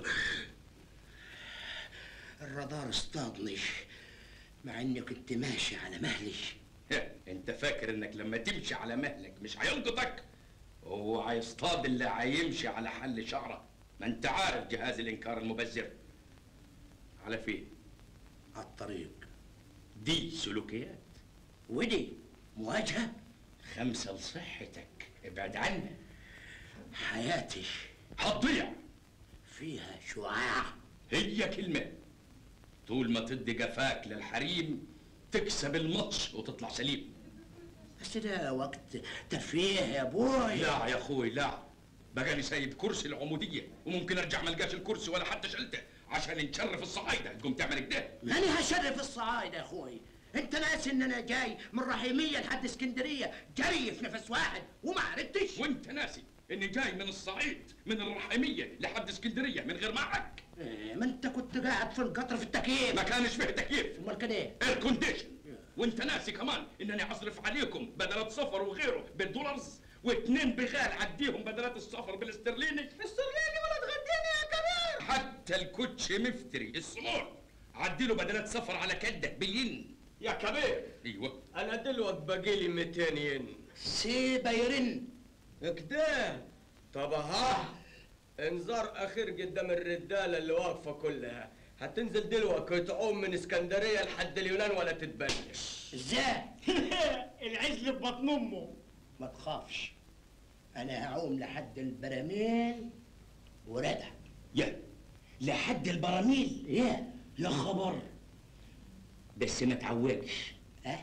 الرادار اصطادني مع اني كنت ماشي على مهلي انت فاكر انك لما تمشي على مهلك مش هيلقطك هو هيصطاد اللي هيمشي على حل شعره ما انت عارف جهاز الانكار المبذر على فين على الطريق دي سلوكيات ودي مواجهة خمسة لصحتك ابعد عنها حياتي هتضيع فيها شعاع هي كلمة طول ما تدي جفاك للحريم تكسب الماتش وتطلع سليم بس ده وقت ترفيه يا ابوي لا يا اخوي لا بقى سايب كرسي العمودية وممكن ارجع ما القاش الكرسي ولا حتى شلته عشان نشرف الصعايدة تقوم تعمل كده ماني هشرف الصعايدة يا اخوي انت ناسي ان انا جاي من رحيمية لحد اسكندرية جري في نفس واحد وما عرفتش وانت ناسي اني جاي من الصعيد من الرحيمية لحد اسكندرية من غير معك إيه، ما انت كنت قاعد في القطر في التكييف ما كانش فيه تكييف امال كان ايه اير كونديشن وانت ناسي كمان انني اصرف عليكم بدلات سفر وغيره بالدولارز واتنين بغال عديهم بدلات السفر بالاسترليني استرليني ولا تغديني يا كبير حتى الكوتش مفتري السمور عدي له بدلات سفر على كدك بالين يا كبير ايوه انا دلوقتي باقي لي 200 ين سيبه يرن كده طب ها انذار اخير قدام الرجاله اللي واقفه كلها هتنزل دلوقتي تعوم من اسكندريه لحد اليونان ولا تتبلش ازاي العزل في بطن امه ما تخافش انا هعوم لحد البراميل وردع يا لحد البراميل يا يا خبر بس ما تعوجش ها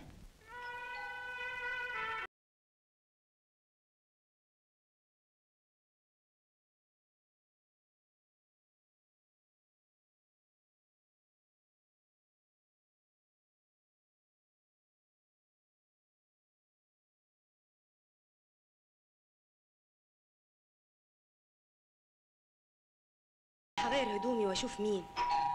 هغير هدومي واشوف مين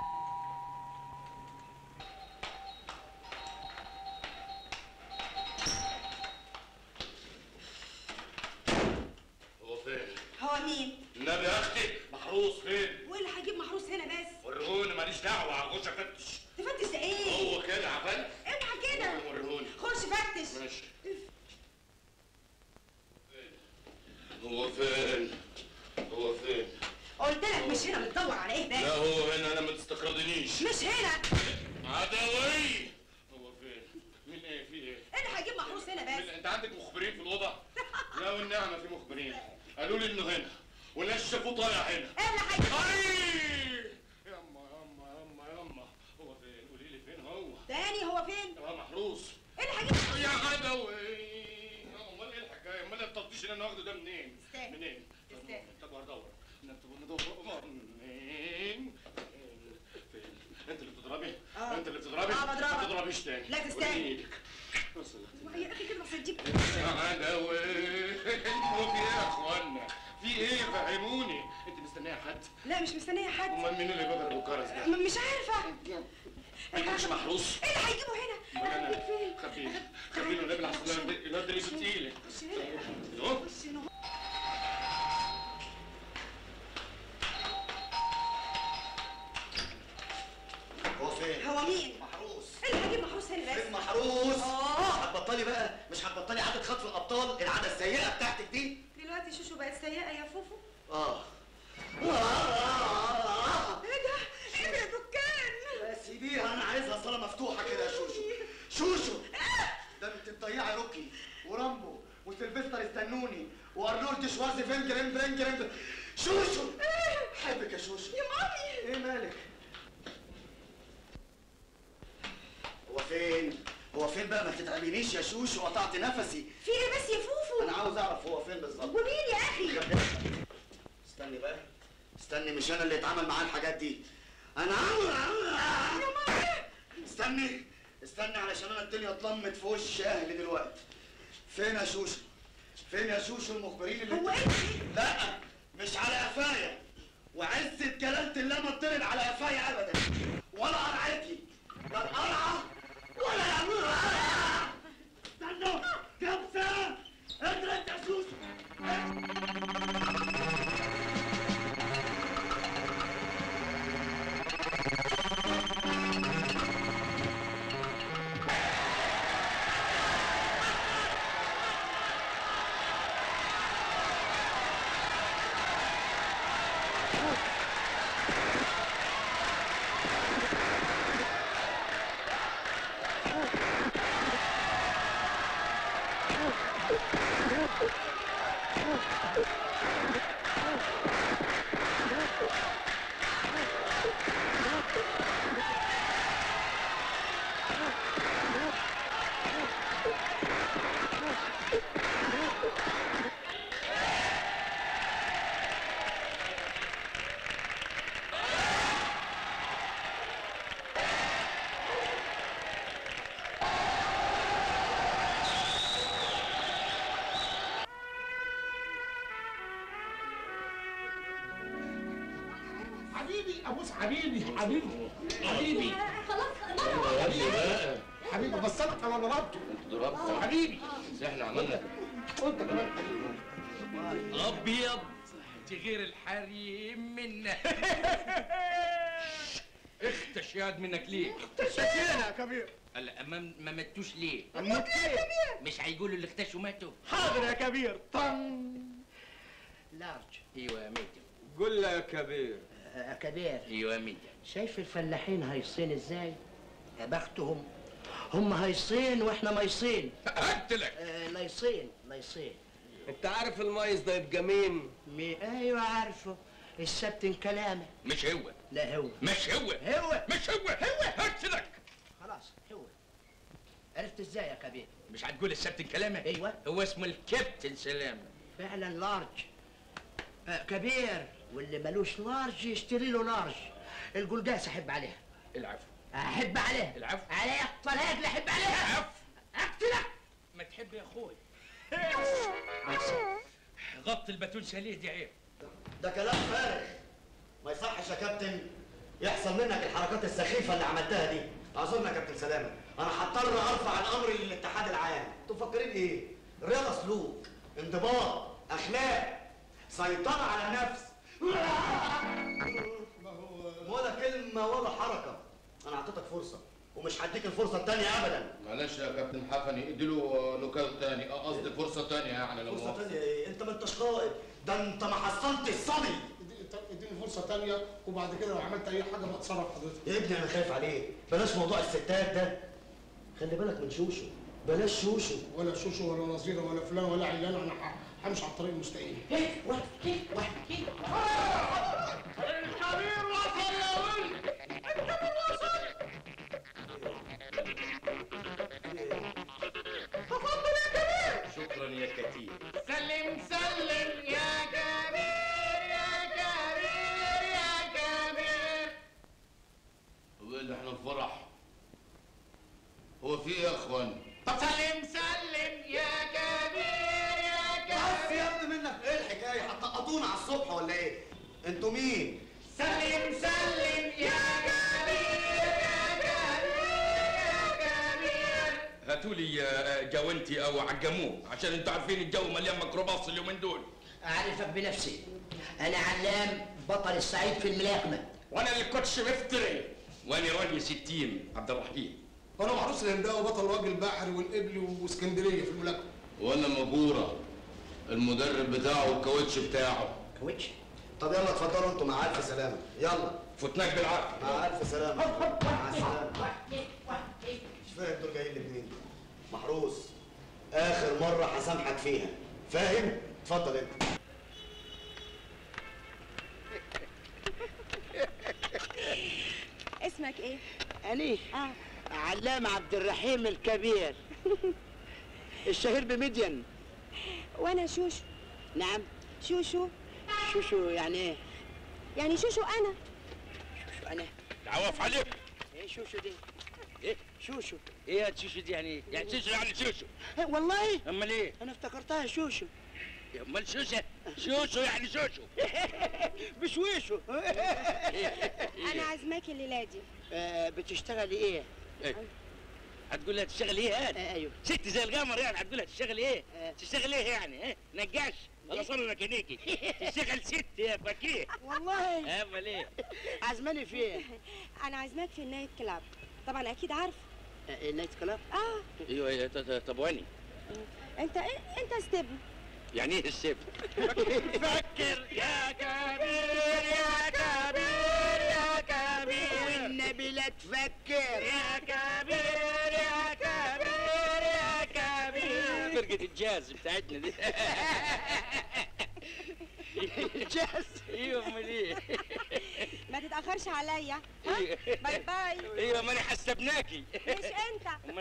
هو فين هو مين النبي يا اختي محروس فين وايه اللي هيجيب محروس هنا بس وريهوني ماليش دعوه هخش افتش تفتش ده ايه هو كده عفن اوعى كده وريهوني خش فتش ماشي هو فين هو فين قلت لك مش هنا بتدور على ايه لا بقى هو هنا انا ما تستقرضنيش مش هنا عدوي هو فين مين ايه في ايه ايه اللي هيجيب محروس هنا بس انت عندك مخبرين في الاوضه لا والنعمه في مخبرين قالوا لي انه هنا والناس شافوه طالع هنا ايه اللي هيجيب اي يما يما يما يما هو فين قولي لي فين هو تاني هو فين يا محروس ايه اللي هيجيب يا عدوي امال ايه الحكايه امال التطبيش اللي انا واخده ده منين تستاهل. منين تستاهل. طب هدور طب ندور منين فين انت اللي بتضربي آه. انت اللي بتضربي آه، بضربك. ما تضربيش تاني لا تستاهل. وريني ايدك بص يا اخي كده مش هتجيب يا عدوي انتوا في ايه يا اخوانا في ايه فهموني انت مستنيه حد لا مش مستنيه حد امال مين اللي بيضرب الجرس ده م- مش عارفه ما يكونش محروس ايه اللي هيجيبه هنا امال هيجيب انا فين خبيه خبيه النبي العسلان الواد ده رجله تقيله خش هنا اهو خش هنا دلوقتي شوشو بقت سيئه يا فوفو اه ايه ده ايه ده دكان سيبيها انا عايزها صاله مفتوحه كده يا شوشو شوشو ده انت تضيعي روكي ورامبو وسيلفستر استنوني وارنولد شوارزنيجر امبرنجر شوشو حبك يا شوشو يا مامي ايه مالك هو فين هو فين بقى ما تتعبينيش يا شوشو قطعت نفسي في ايه بس يا فوفو انا عاوز اعرف هو فين بالظبط ومين يا اخي استني بقى استني مش انا اللي اتعامل معاه الحاجات دي انا عاوز استني استني علشان انا الدنيا اتلمت في وش اهلي دلوقتي فين يا شوشو فين يا شوشو المخبرين اللي هو لا مش على قفايا وعزة جلالة الله ما اطلب على قفايا ابدا ولا قرعتي لا القرعة ولا القرعة استنوا كبسة اضرب يا شوشو حبيبي ابوس حبيبي حبيبي حبيبي خلاص حبيبي بقى حبيبي بس انا انا ضربته ضربته حبيبي بس احنا عملنا وانت كمان ابيض تغير الحريم منا اختش ياد منك ليه؟ اختشينا يا كبير هلا ما ما ماتوش ليه؟ اموت ليه؟ مش هيقولوا اللي اختشوا ماتوا؟ حاضر يا كبير طن لارج ايوه يا ميدو قول له يا كبير يا كبير ايوه يا ميدو شايف الفلاحين هيصين ازاي؟ يا بختهم هم هيصين واحنا ميصين قلتلك آه ليصين ليصين انت عارف المايز ده يبقى مين؟ مي ايوه عارفه السبت كلامه مش هو لا هو مش هو هو مش هو هو قلتلك خلاص هو عرفت ازاي يا كبير؟ مش هتقول السبت كلامه؟ ايوه هو اسمه الكابتن سلامه فعلا لارج آه كبير واللي ملوش لارج يشتري له لارج الجلجاس احب عليها العفو احب عليها العفو عليها الطلاق احب عليها العفو اقتلك ما تحب يا اخوي غط البتول ليه دي عيب ده كلام فارغ ما يصحش يا كابتن يحصل منك الحركات السخيفه اللي عملتها دي اعذرنا يا كابتن سلامه انا هضطر ارفع الامر للاتحاد العام انتوا مفكرين ايه الرياضه سلوك انضباط اخلاق سيطره على النفس ولا كلمه ولا حركه انا اعطيتك فرصه ومش هديك الفرصه الثانيه ابدا معلش يا كابتن حفني اديله نوكاوت تاني اه قصدي فرصه تانيه يعني لو فرصه مؤاخذة. ثانيه ايه انت ما انتش قائد ده انت ما حصلتش الصبي اديني فرصه تانية وبعد كده لو عملت اي حاجه بتصرف حضرتك يا ابني انا خايف عليك بلاش موضوع الستات ده خلي بالك من شوشو بلاش شوشو ولا شوشو ولا نظيره ولا فلان ولا علان انا ح- همشي على الطريق المستقيم ايه واحد ايه واحد ايه الكبير وصل يا ولد الكبير وصل تفضل يا كبير شكرا يا كتير سلم سلم يا كبير يا كبير يا كبير هو اللي احنا الفرح هو في ايه يا اخوان طب سلم سلم يا كبير يا بس يا ابني منك ايه الحكايه هتقطونا على الصبح ولا ايه انتوا مين سلم سلم يا كبير يا كبير يا كبير هاتوا لي آه، جوانتي او عجموه عشان انتوا عارفين الجو مليان ميكروباص اليومين دول اعرفك بنفسي انا علام بطل الصعيد في الملاكمه وانا اللي كوتش مفتري وانا راني ستيم عبد الرحيم وانا محروس الهنداوي بطل وجه البحر والقبلي واسكندريه في الملاكمه وانا مبوره المدرب بتاعه والكاوتش بتاعه كاوتش طب يلا اتفضلوا انتوا مع الف سلامه يلا فتناك بالعافيه مع الف سلامه مع السلامه مش فاهم دول جايين لمنين محروس اخر مره هسامحك فيها فاهم اتفضل انت اسمك ايه؟ أني اه علام عبد الرحيم الكبير الشهير بمدين وانا شوشو نعم شوشو شوشو يعني ايه؟ يعني شوشو انا شوشو انا العواف عليك ايه شوشو دي؟ ايه شوشو ايه يا شوشو دي يعني ايه؟ يعني شوشو يعني شوشو إيه والله امال ايه؟ انا افتكرتها شوشو يا امال شوشة شوشو يعني شوشو بشويشو انا عازماكي الليله دي آه، بتشتغلي ايه؟ ايه هتقول لها تشتغل ايه يعني؟ آه، ايوه ست زي القمر يعني هتقول لها تشتغل ايه؟ تشتغل ايه يعني؟ ايه؟ نجاش ولا صار ميكانيكي تشتغل ست يا فكيه والله امال ايه؟ عزماني فين؟ انا عازماك في النايت كلاب طبعا اكيد عارف آه، النايت كلاب؟ اه ايوه ايه ط- ط- طب واني؟ انت ايه انت استبن يعني ايه السبت؟ فكر يا كبير يا كبير يا كبير والنبي لا تفكر يا كبير يا كبير يا كبير فرقة الجاز بتاعتنا دي الجاز ايوه امال ايه؟ ما تتاخرش عليا ها باي باي ايوه ماني حسبناكي مش انت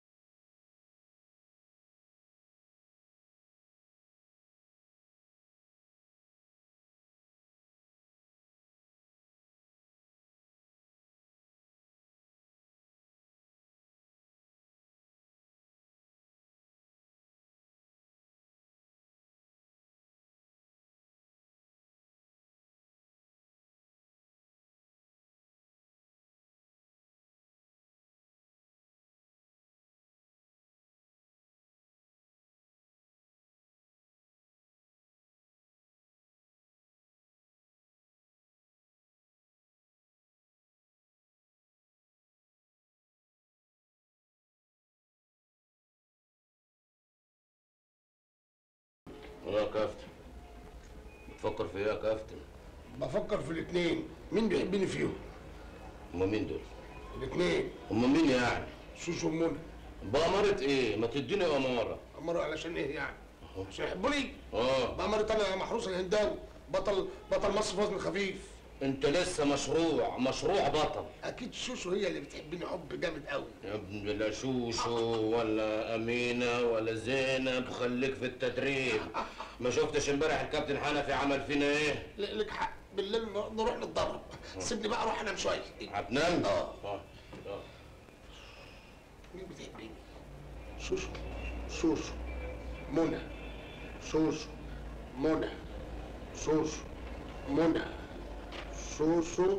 يا كابتن بتفكر في ايه يا كابتن؟ بفكر في الاثنين مين بيحبني فيهم هما مين دول؟ الاثنين هما مين يعني؟ شوشو ومنى بأمارة ايه؟ ما تديني أمارة امر علشان ايه يعني عشان يحبوني اه بأمارة انا محروس الهنداوي بطل بطل مصر في وزن خفيف انت لسه مشروع مشروع بطل اكيد شوشو هي اللي بتحبني حب جامد قوي يا ابن لا شوشو ولا أمينة ولا زينب خليك في التدريب ما شفتش امبارح الكابتن حنفي عمل فينا ايه؟ ل- لك حق بالليل ن- نروح نتدرب سيبني بقى اروح انام شويه هتنام؟ اه اه آه. مين بتحبني شوشو شوشو منى شوشو منى شوشو منى شوشو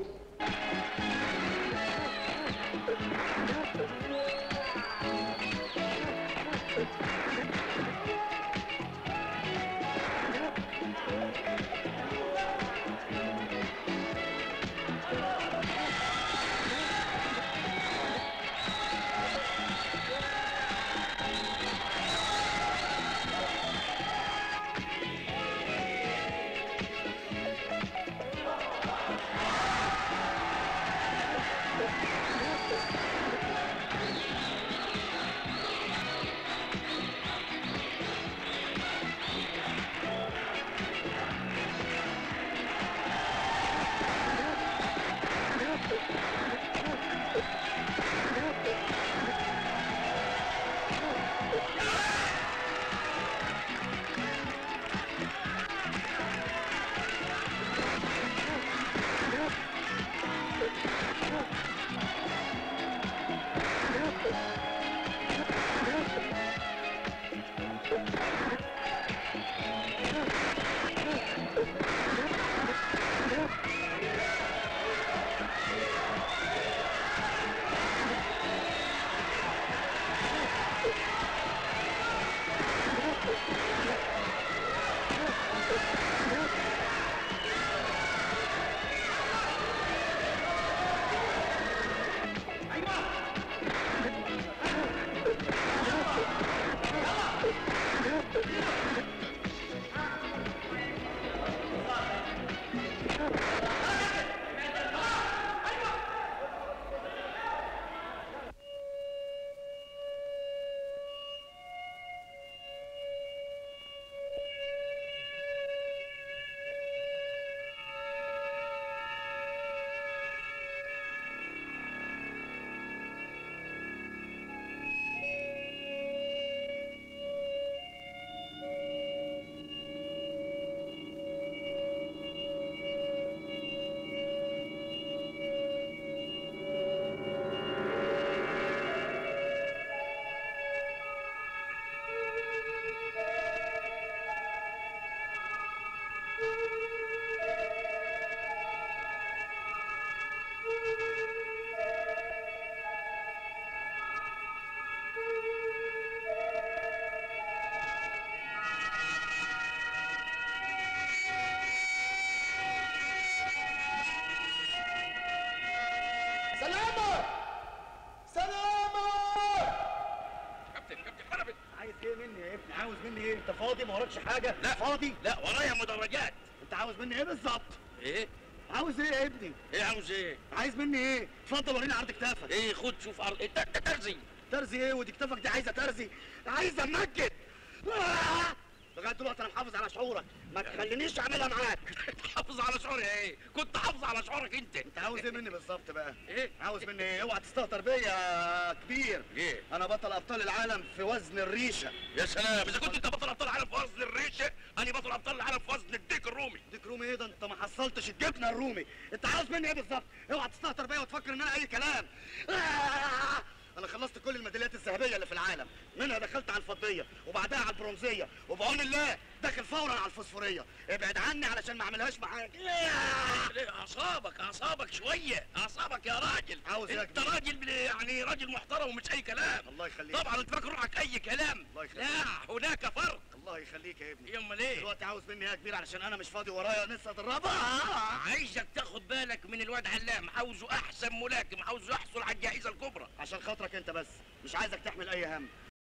فاضي ما وراكش حاجه لا فاضي لا ورايا مدرجات انت عاوز مني ايه بالظبط ايه عاوز ايه يا ابني ايه عاوز ايه عايز مني ايه اتفضل وريني عرض كتافك ايه خد شوف عرض انت انت ترزي ترزي ايه ودي كتافك دي عايزه ترزي عايزه منجد آه! لغايه دلوقتي انا محافظ على شعورك ما تخلينيش اعملها معاك حافظ على شعوري ايه كنت حافظ على شعورك انت انت عاوز ايه مني بالظبط بقى ايه عاوز مني ايه اوعى تستهتر بيا يا كبير ايه انا بطل ابطال العالم في وزن الريشه يا سلام اذا كنت انت بطل ابطال العالم في وزن الريشه انا بطل ابطال العالم في وزن الديك الرومي ديك رومي ايه ده انت ما حصلتش الجبنه الرومي انت عاوز مني ايه بالظبط اوعى تستهتر بيا وتفكر ان انا اي كلام آه! انا خلصت كل الميداليات الذهبيه اللي في العالم منها دخلت على الفضيه وبعدها على البرونزيه وبعون الله داخل فورا على الفوسفوريه ابعد عني علشان ما اعملهاش معاك ليه اعصابك اعصابك شويه اعصابك يا راجل عاوز ايه يا انت راجل بل- يعني راجل محترم ومش اي كلام الله يخليك طبعا انت فاكر روحك اي كلام الله يخليك لا هناك فرق الله يخليك يا ابني يما ليه دلوقتي عاوز مني ايه يا كبير علشان انا مش فاضي ورايا لسه دربها عايزك تاخد بالك من الواد علام عاوزه احسن ملاكم عاوزه يحصل على الجائزه الكبرى عشان خاطرك انت بس مش عايزك تحمل اي هم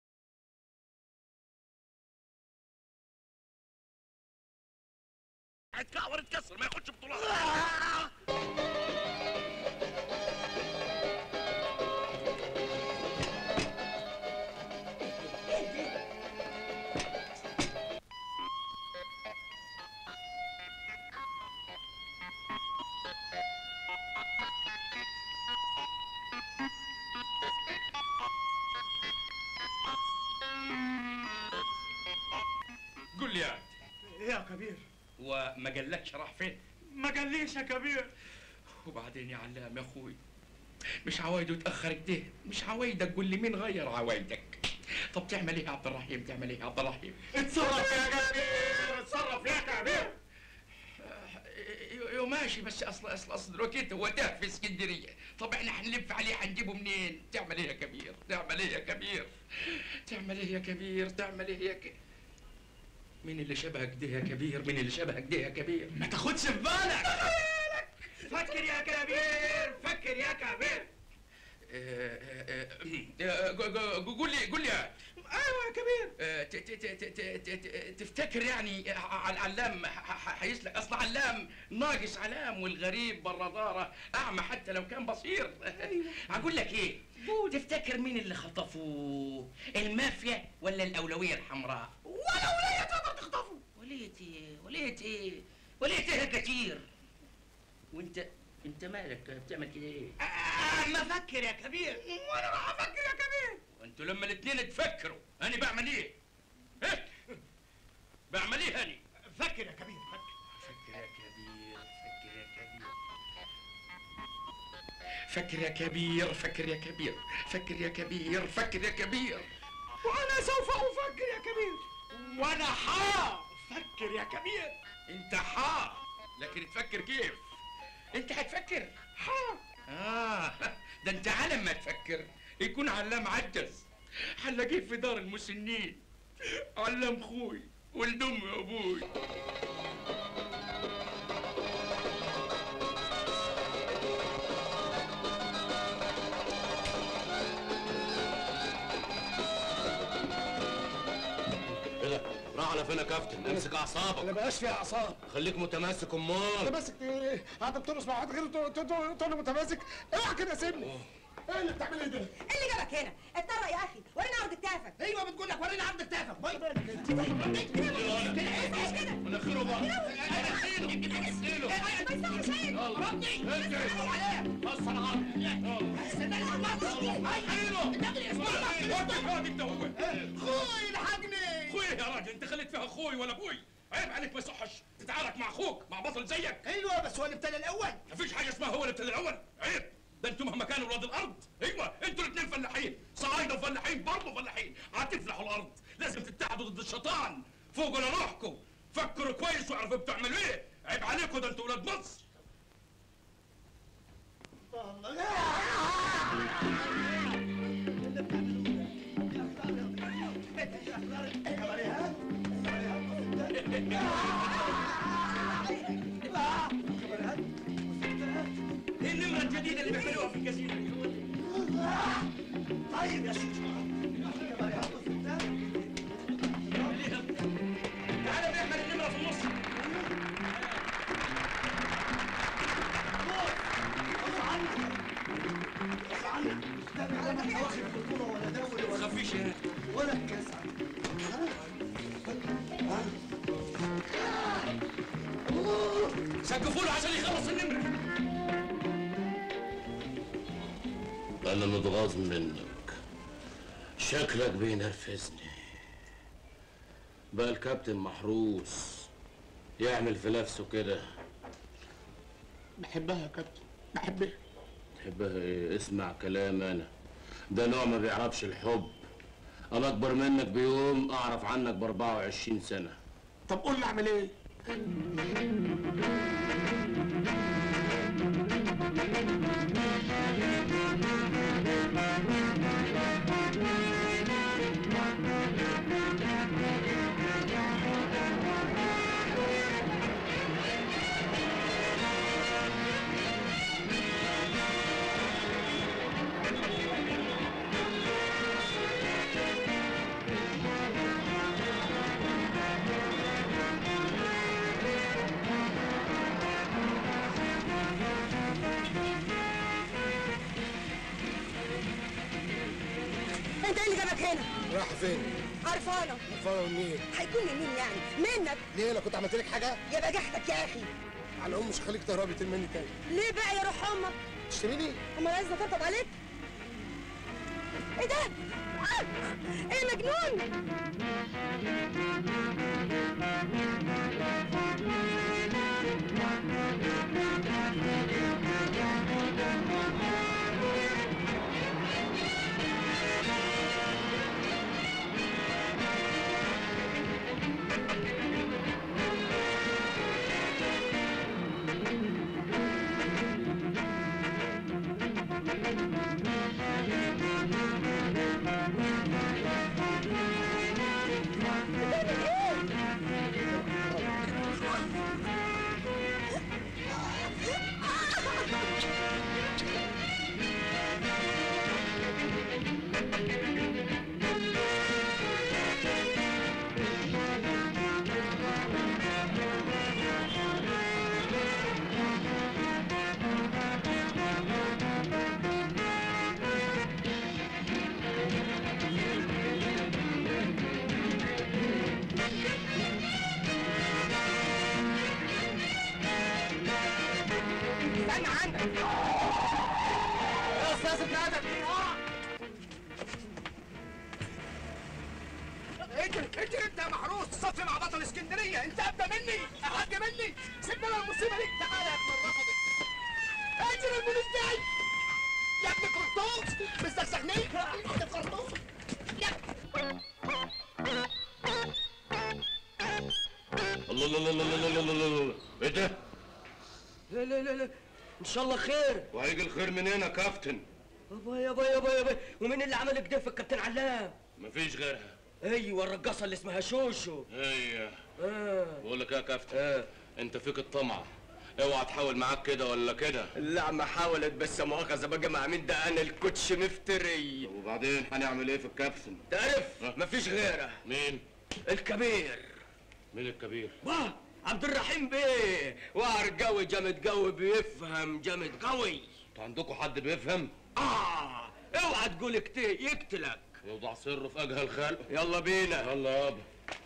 هتكعور اتكسر ما ياخدش بطولات قول لي يا ايه يا كبير وما قالكش راح فين ما قاليش يا كبير وبعدين يا علام يا اخوي مش عوايده يتاخر كده مش عوايدك قول لي مين غير عوايدك طب تعمل ايه يا عبد الرحيم تعمل ايه يا عبد الرحيم اتصرف يا كبير اتصرف يا كبير يو ماشي بس اصل اصل اصل دلوقتي هو ده في اسكندريه طب احنا هنلف عليه هنجيبه منين تعمل ايه يا كبير تعمل ايه يا كبير تعمل ايه يا كبير تعمل ايه يا ك... مين اللي شبهك ده يا كبير مين اللي شبهك ده يا كبير ما تاخدش في بالك فكر يا كبير فكر يا كبير قول لي قول لي ايوه يا كبير آه، ت- ت- ت- ت- ت- ت- تفتكر يعني ع- علام هيسلك اصل علام ناقص علام والغريب برا داره اعمى حتى لو كان بصير اقول لك ايه تفتكر مين اللي خطفوه المافيا ولا الاولويه الحمراء ولا ولية تقدر تخطفه ولية ايه ولية ايه ولية ايه يا كتير وانت انت مالك بتعمل كده ايه اما فكر يا كبير وانا راح افكر يا كبير انتوا لما الاثنين تفكروا انا بعمل ايه إيه؟ بعمل ايه هاني فكر يا كبير فكر فكر يا كبير فكر يا كبير فكر يا كبير فكر يا كبير فكر يا كبير فكر يا كبير وانا سوف افكر يا كبير وانا حافكر يا كبير انت حا لكن تفكر كيف انت هتفكر حا اه ده انت على ما تفكر يكون علام عجز هنلاقيه في دار المسنين علام خوي ولد امي وابوي ايه ده؟ راح على فين يا كابتن؟ امسك اعصابك ما بقاش فيها اعصاب خليك متماسك امال متماسك ايه؟ قاعد بترقص مع واحد غير تقول- تقول تقول له متماسك اوعى كده سيبني ايه اللي بتعمل ايه ده؟ ايه اللي جابك هنا؟ اتطرق يا اخي ورينا عرض كتافك ايوه بتقول لك وريني عرض كتافك مناخيره بقى خوي الحقني اخوي يا راجل انت خليت فيها اخوي ولا ابوي عيب عليك ما يصحش تتعارك مع اخوك مع بطل زيك ايوه بس هو اللي ابتدى الاول مفيش حاجه اسمها هو اللي ابتدى الاول عيب ده انتوا مهما كانوا ولاد الارض ايوه انتوا الاثنين فلاحين صعايده وفلاحين برضه فلاحين هتفلحوا الارض لازم تتحدوا ضد الشيطان فوقوا لروحكم فكروا كويس واعرفوا بتعملوا ايه عيب عليكم ده انتوا ولاد مصر ايه النمرة الجديدة اللي بيعملوها في الكازينو طيب يا سيدي سقفوا له عشان يخلص النمره انا متغاظ منك شكلك بينرفزني بقى الكابتن محروس يعمل في نفسه كده بحبها يا كابتن بحبها تحبها ايه اسمع كلام انا ده نوع ما بيعرفش الحب انا اكبر منك بيوم اعرف عنك ب 24 سنه طب قول لي اعمل ايه انت ايه اللي جابك هنا؟ راح فين؟ قرفانه فرق منين؟ هيكون من مين يعني؟ منك ليه انا كنت عملت لك حاجه؟ يا بجحتك يا اخي على العموم مش هخليك تهربي مني تاني ليه بقى يا روح امك؟ تشتريني؟ امال عايز اطبطب عليك؟ ايه ده؟ آه! ايه مجنون؟ استنى عندك يا استاذ ابن ادم اجري اجري انت يا محروس صفي مع بطل اسكندريه انت ابدا مني احج مني سيبنا لنا المصيبه دي تعالى يا ابن الرفض اجري البوليس جاي يا ابن قرطوس مستخسخني يا ابن قرطوس يا الله الله الله الله الله الله الله الله ايه ده؟ لا لا لا لا ان شاء الله خير وهيجي الخير منين يا كابتن؟ يابا يابا يابا يابا ومين اللي عمل كده في الكابتن علام مفيش غيرها ايوه الرقاصه اللي اسمها شوشو هي اه بقول لك ايه يا كابتن؟ انت فيك الطمع اوعى تحاول معاك كده ولا كده لا ما حاولت بس مؤاخذه بقى مع مين ده انا الكوتش مفتري وبعدين هنعمل ايه في الكابتن؟ تعرف مفيش غيره مين؟ الكبير مين الكبير؟ واه عبد الرحيم بيه واعر قوي جامد قوي بيفهم جامد قوي انتوا عندكم حد بيفهم؟ اه اوعى تقول كتير يقتلك يوضع سره في اجهى الخلق يلا بينا يلا يابا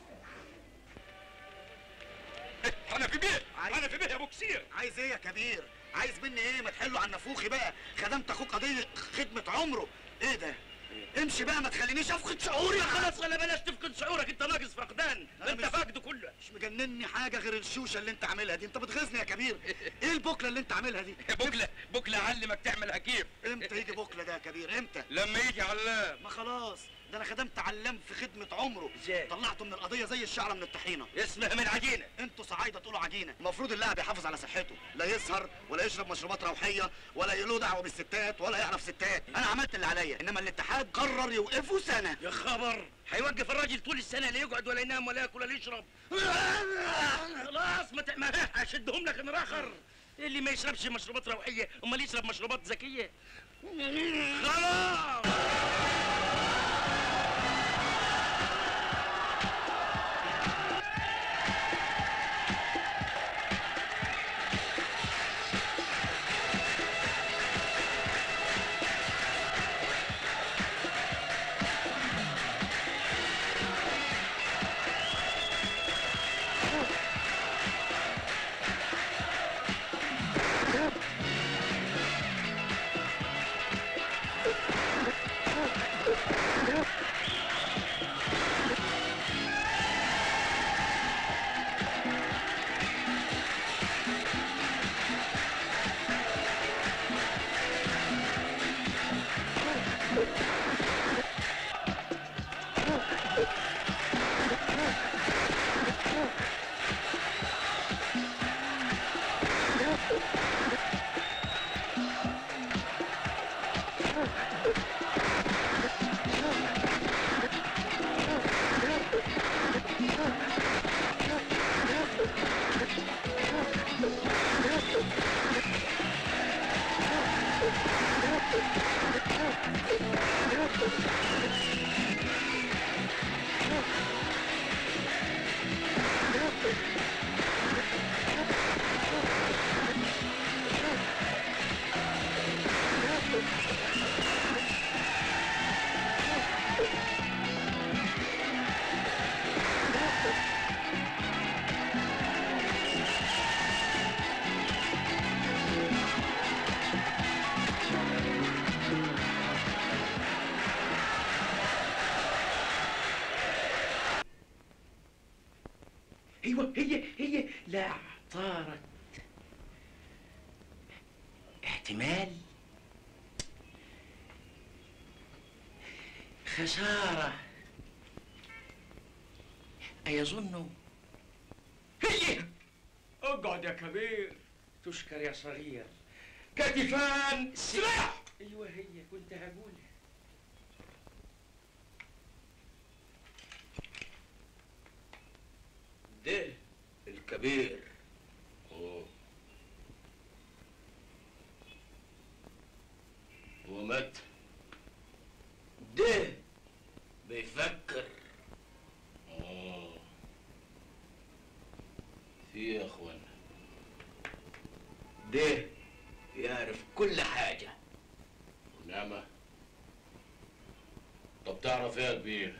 انا في بيه انا في بيه يا ابو كسير عايز ايه يا كبير عايز مني ايه ما تحله عن نافوخي بقى خدمت اخوك قضيه خدمه عمره ايه ده امشي بقى ما تخلينيش افقد شعوري يا خلاص ولا بلاش تفقد شعورك انت ناقص فقدان أنا انت مش- فاقده كله مش مجنني حاجه غير الشوشه اللي انت عاملها دي انت بتغيظني يا كبير ايه البكله اللي انت عاملها دي بكله بكله اعلمك تعملها كيف امتى يجي بكله ده يا كبير امتى لما يجي علام ما خلاص ده انا خدمت علام في خدمه عمره ازاي؟ طلعته من القضيه زي الشعره من الطحينه اسمها من عجينه انتوا صعايده تقولوا عجينه المفروض اللاعب يحافظ على صحته لا يسهر ولا يشرب مشروبات روحيه ولا له دعوه بالستات ولا يعرف ستات انا عملت اللي عليا انما الاتحاد قرر يوقفه سنه يا خبر هيوقف الراجل طول السنه لا يقعد ولا ينام ولا ياكل ولا يشرب خلاص ما ت- ما اشدهم لك من اخر اللي ما يشربش مشروبات روحيه امال يشرب مشروبات ذكيه خلاص ايوه هي هي لا طارت احتمال خسارة أيظن هي اقعد يا كبير تشكر يا صغير كتفان سلاح ايوه هي كنت هقولها ده الكبير أوه. هو مات ده بيفكر أوه. في يا اخوانا ده يعرف كل حاجة ونعمة طب تعرف ايه يا كبير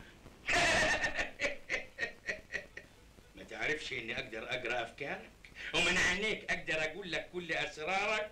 ما تعرفش اني اقدر اقرا افكارك ومن عينيك اقدر اقول لك كل اسرارك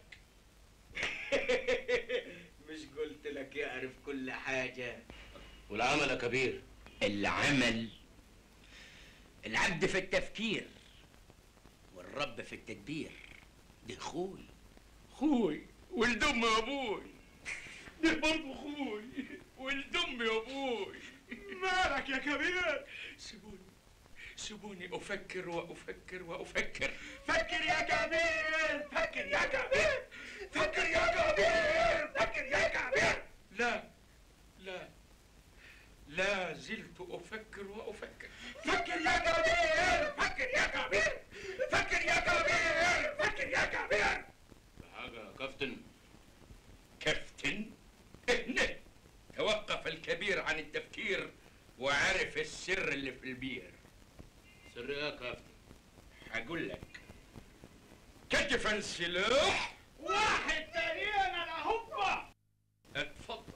مش قلت لك يعرف كل حاجه والعمل يا كبير العمل العبد في التفكير والرب في التدبير ده خوي خوي ولد امي يا ابوي ده برضه خوي ولد امي يا ابوي مالك يا كبير سيبوني سيبوني افكر وافكر وافكر فكر يا كبير فكر يا كبير فكر يا كبير فكر يا كبير لا لا لا زلت افكر وافكر فكر يا كبير فكر يا كبير فكر يا كبير فكر يا كبير حاجة يا كابتن كفتن هنا توقف الكبير عن التفكير وعرف السر اللي في البير سر ايه يا كابتن هقول لك كتفا سلاح واحد تانيين انا هوبا اتفضل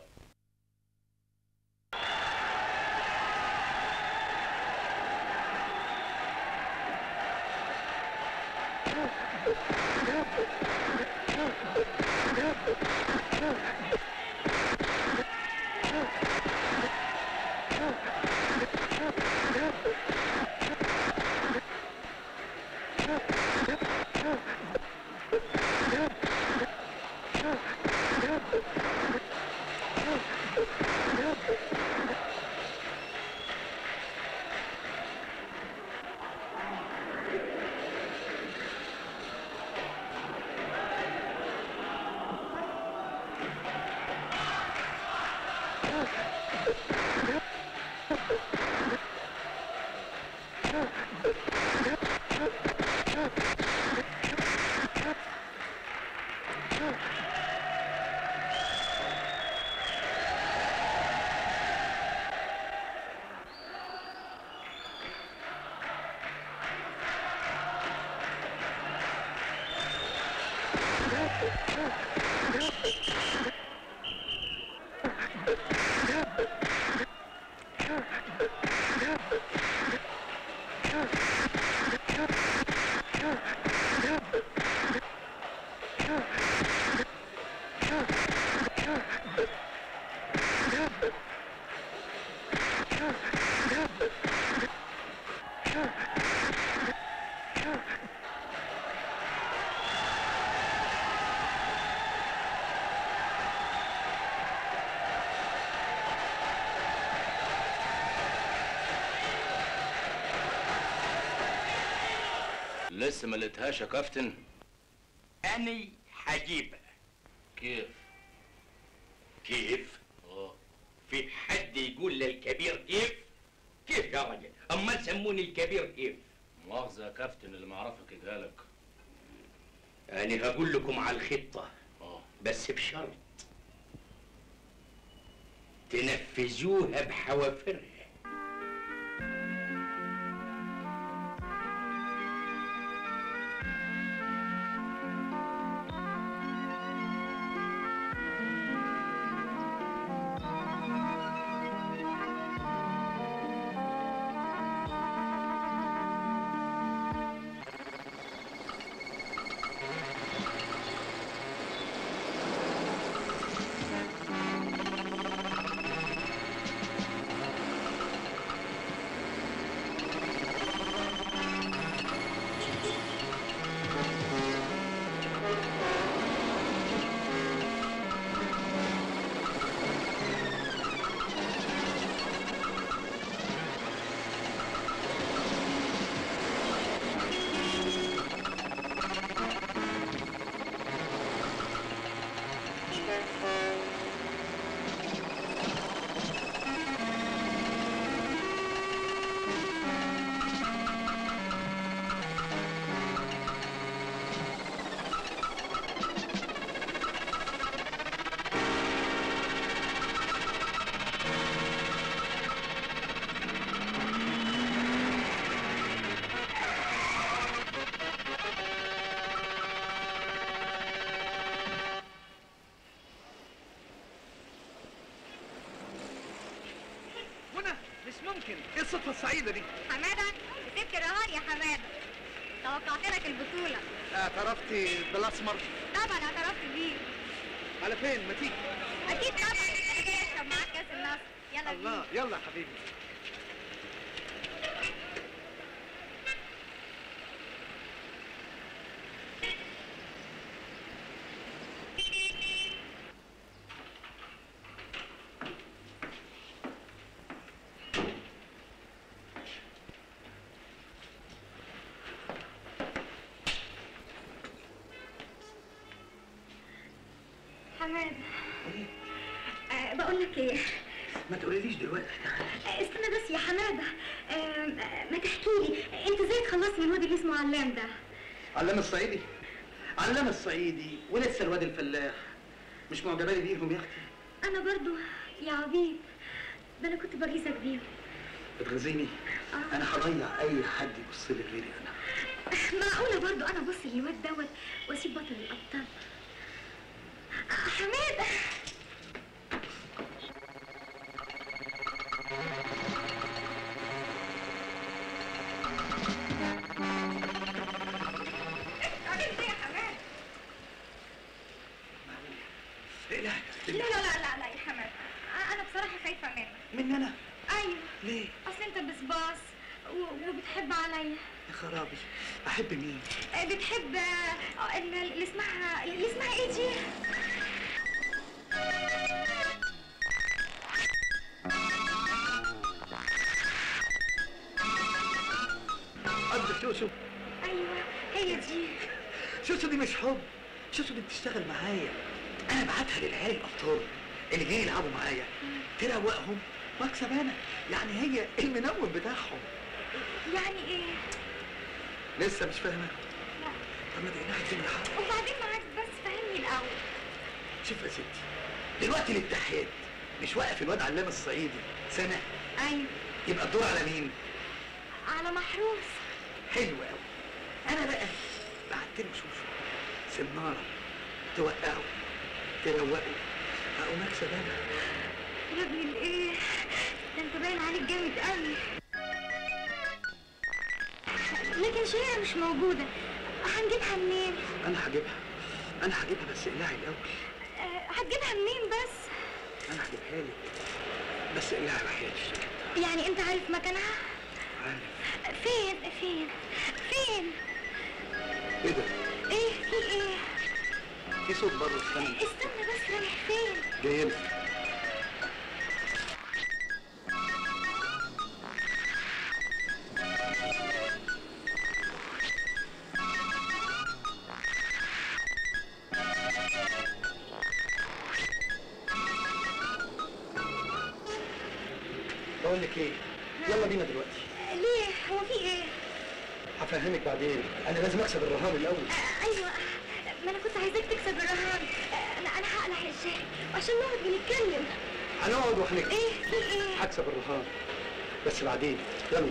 لسه ما لقيتهاش يا كابتن اني حجيبها كيف كيف اه في حد يقول للكبير كيف كيف يا راجل امال سموني الكبير كيف مؤاخذة يا كابتن اللي ما اعرفك يجهلك يعني هقول لكم على الخطة اه بس بشرط تنفذوها بحوافرها يمكن ايه الصدفه السعيده دي حماده كسبت رهان يا حماده توقعت لك البطوله اعترفتي بالاسمر طبعا اعترفت بيه على فين ما تيجي اكيد طبعا انا جاي اشرب معاك كاس النصر يلا بينا الله يلا يا حبيبي حماده أه بقول لك ايه ما تقوليليش دلوقتي آه، استنى بس يا حماده آه، آه، ما تحكي لي انت ازاي اتخلصت من الواد اللي اسمه علام ده علام الصعيدي علام الصعيدي ولسه الواد الفلاح مش معجباني بيهم يا اختي انا برضو يا عبيد ده انا كنت بغيظك بيهم بتغزيني انا هضيع اي حد يبص لي غيري انا معقولة برضو أنا أبص للواد دوت وأسيب بطل الأبطال آه، حمادة عامل إيه يا حماد؟ لا لا لا لا لا لا يا حماد آه، أنا بصراحة خايفة منك من انا أيوه ليه أصل أنت بسباص و- وبتحب عليا يا خرابي احب مين آه، بتحب آه، آه، اللي اللي اسمها اللي اسمها إيه دي؟ قصدك شوشو أيوه هي دي شوشو دي مش حب شوشو دي بتشتغل معايا انا بعتها للعيال الابطال اللي جاي يلعبوا معايا تروقهم واكسب انا يعني هي المنوم بتاعهم يعني إيه؟ لسه مش فاهمه لا طب ما تقنعي الدنيا حق وبعدين معاك بس فهمني الأول شوف يا ستي دلوقتي الاتحاد مش واقف الواد علام الصعيدي سنه أيوه يبقى الدور على مين على محروس حلو قوي انا بقى بعت له شوشو سناره توقعه تروقه اقوم اكسب انا يا ابني الايه ده انت باين عليك جامد قوي لكن شيرين مش موجودة هنجيبها منين؟ انا هجيبها انا هجيبها بس اقلعي الاول آه، هتجيبها منين بس؟ انا هجيبها لك بس اقلعي وحياتي يعني انت عارف مكانها؟ عارف فين فين فين؟ ايه ده ايه في ايه؟ في صوت بره استنى استنى بس رايح فين؟ جاي لك بقول لك ايه يلا بينا دلوقتي ليه؟ هو في ايه؟ هفهمك بعدين انا لازم اكسب الرهان الاول آه، ايوه ما انا كنت عايزاك تكسب الرهان آه، انا انا هقلع الشاي وعشان نقعد بنتكلم هنقعد وهنكسب ايه في ايه؟ هكسب الرهان بس بعدين يلا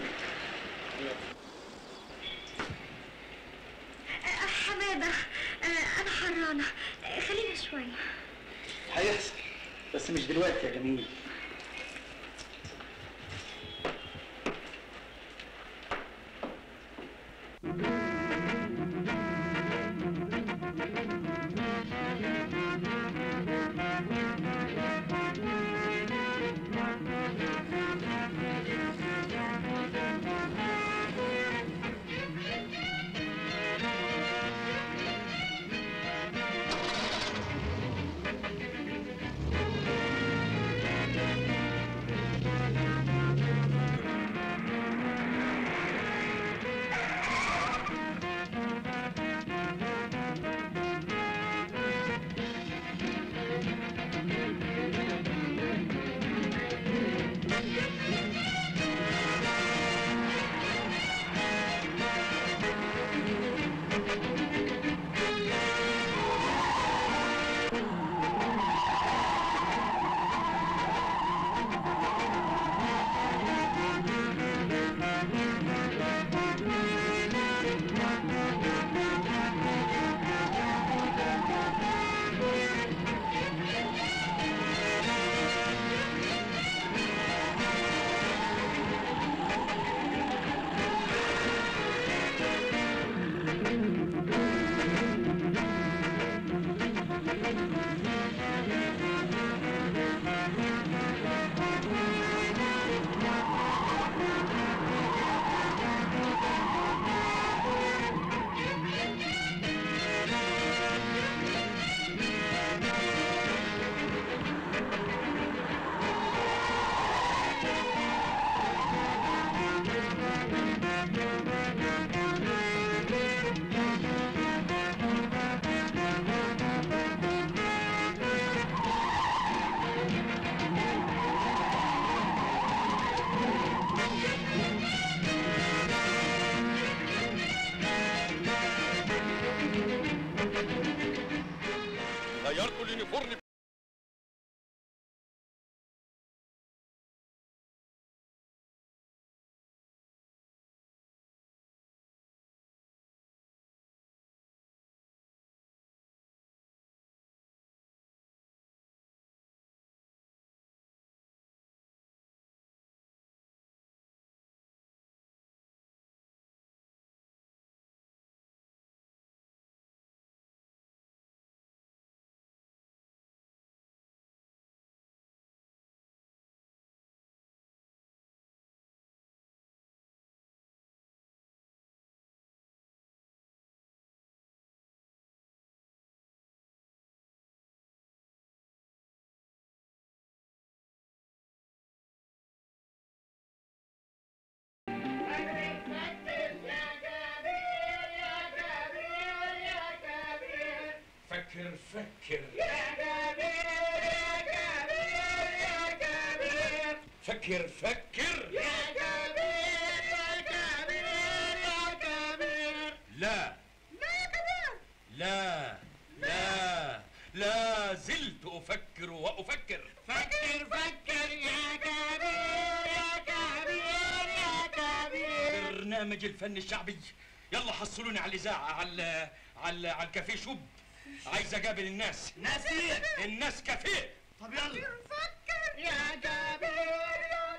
آه، حمادة آه، أنا حرانة آه، خلينا شوية هيحصل بس مش دلوقتي يا جميل غيرتوا اليونيفورم فكر فكر يا كبير يا كبير يا كبير فكر فكر يا كبير يا كبير يا كبير لا لا لا لا زلت أفكر وأفكر فكر فكر يا كبير يا كبير يا كبير برنامج الفن الشعبي يلا حصلوني على الإذاعة على على على الكافيه شوب عايز أقابل الناس ناس مين؟ الناس كافيه طب يلا فكر يا كبير يا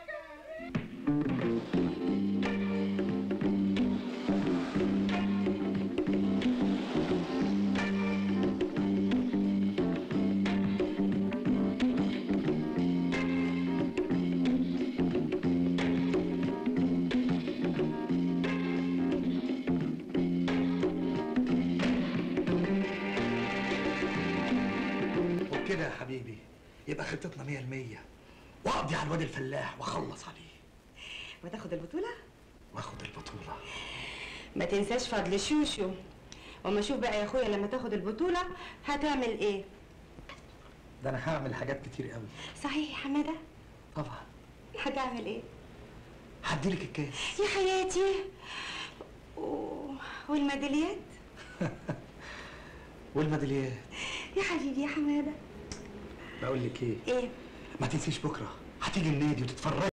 وبكده يا حبيبي يبقى خطتنا مية المية واقضي على الواد الفلاح واخلص عليه وتاخد البطولة؟ واخد البطولة ما تنساش فضل شوشو وما اشوف بقى يا اخويا لما تاخد البطولة هتعمل ايه؟ ده انا هعمل حاجات كتير قوي صحيح يا حمادة؟ طبعا هتعمل ايه؟ هديلك الكاس يا حياتي و... والميداليات؟ والميداليات يا حبيبي يا حمادة بقول لك ايه ايه؟ ما تنسيش بكره هتيجي النادي وتتفرج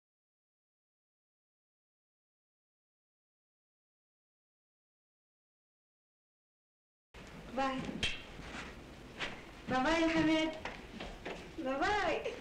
باي باي باي يا حماد باي باي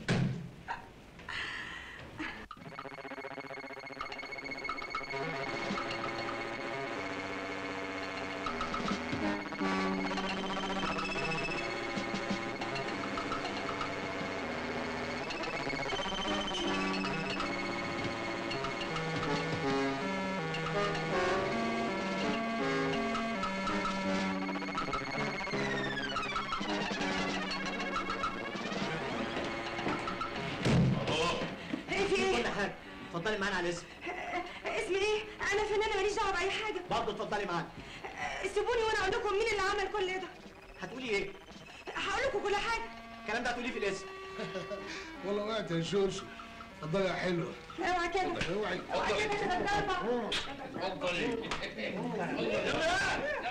ايه في ايه؟ كل حاجه اتفضلي معانا على الاسم اسمي ايه؟ انا فنانة ماليش دعوة بأي حاجة برضه اتفضلي معانا سيبوني وانا اقول لكم مين اللي عمل كل ده هتقولي ايه؟ هقول لكم كل حاجة الكلام ده هتقوليه في الاسم والله وقعت يا شوشو اتفضلي يا حلوه اوعى كده اوعي اوعى كده كده تضربة اتفضلي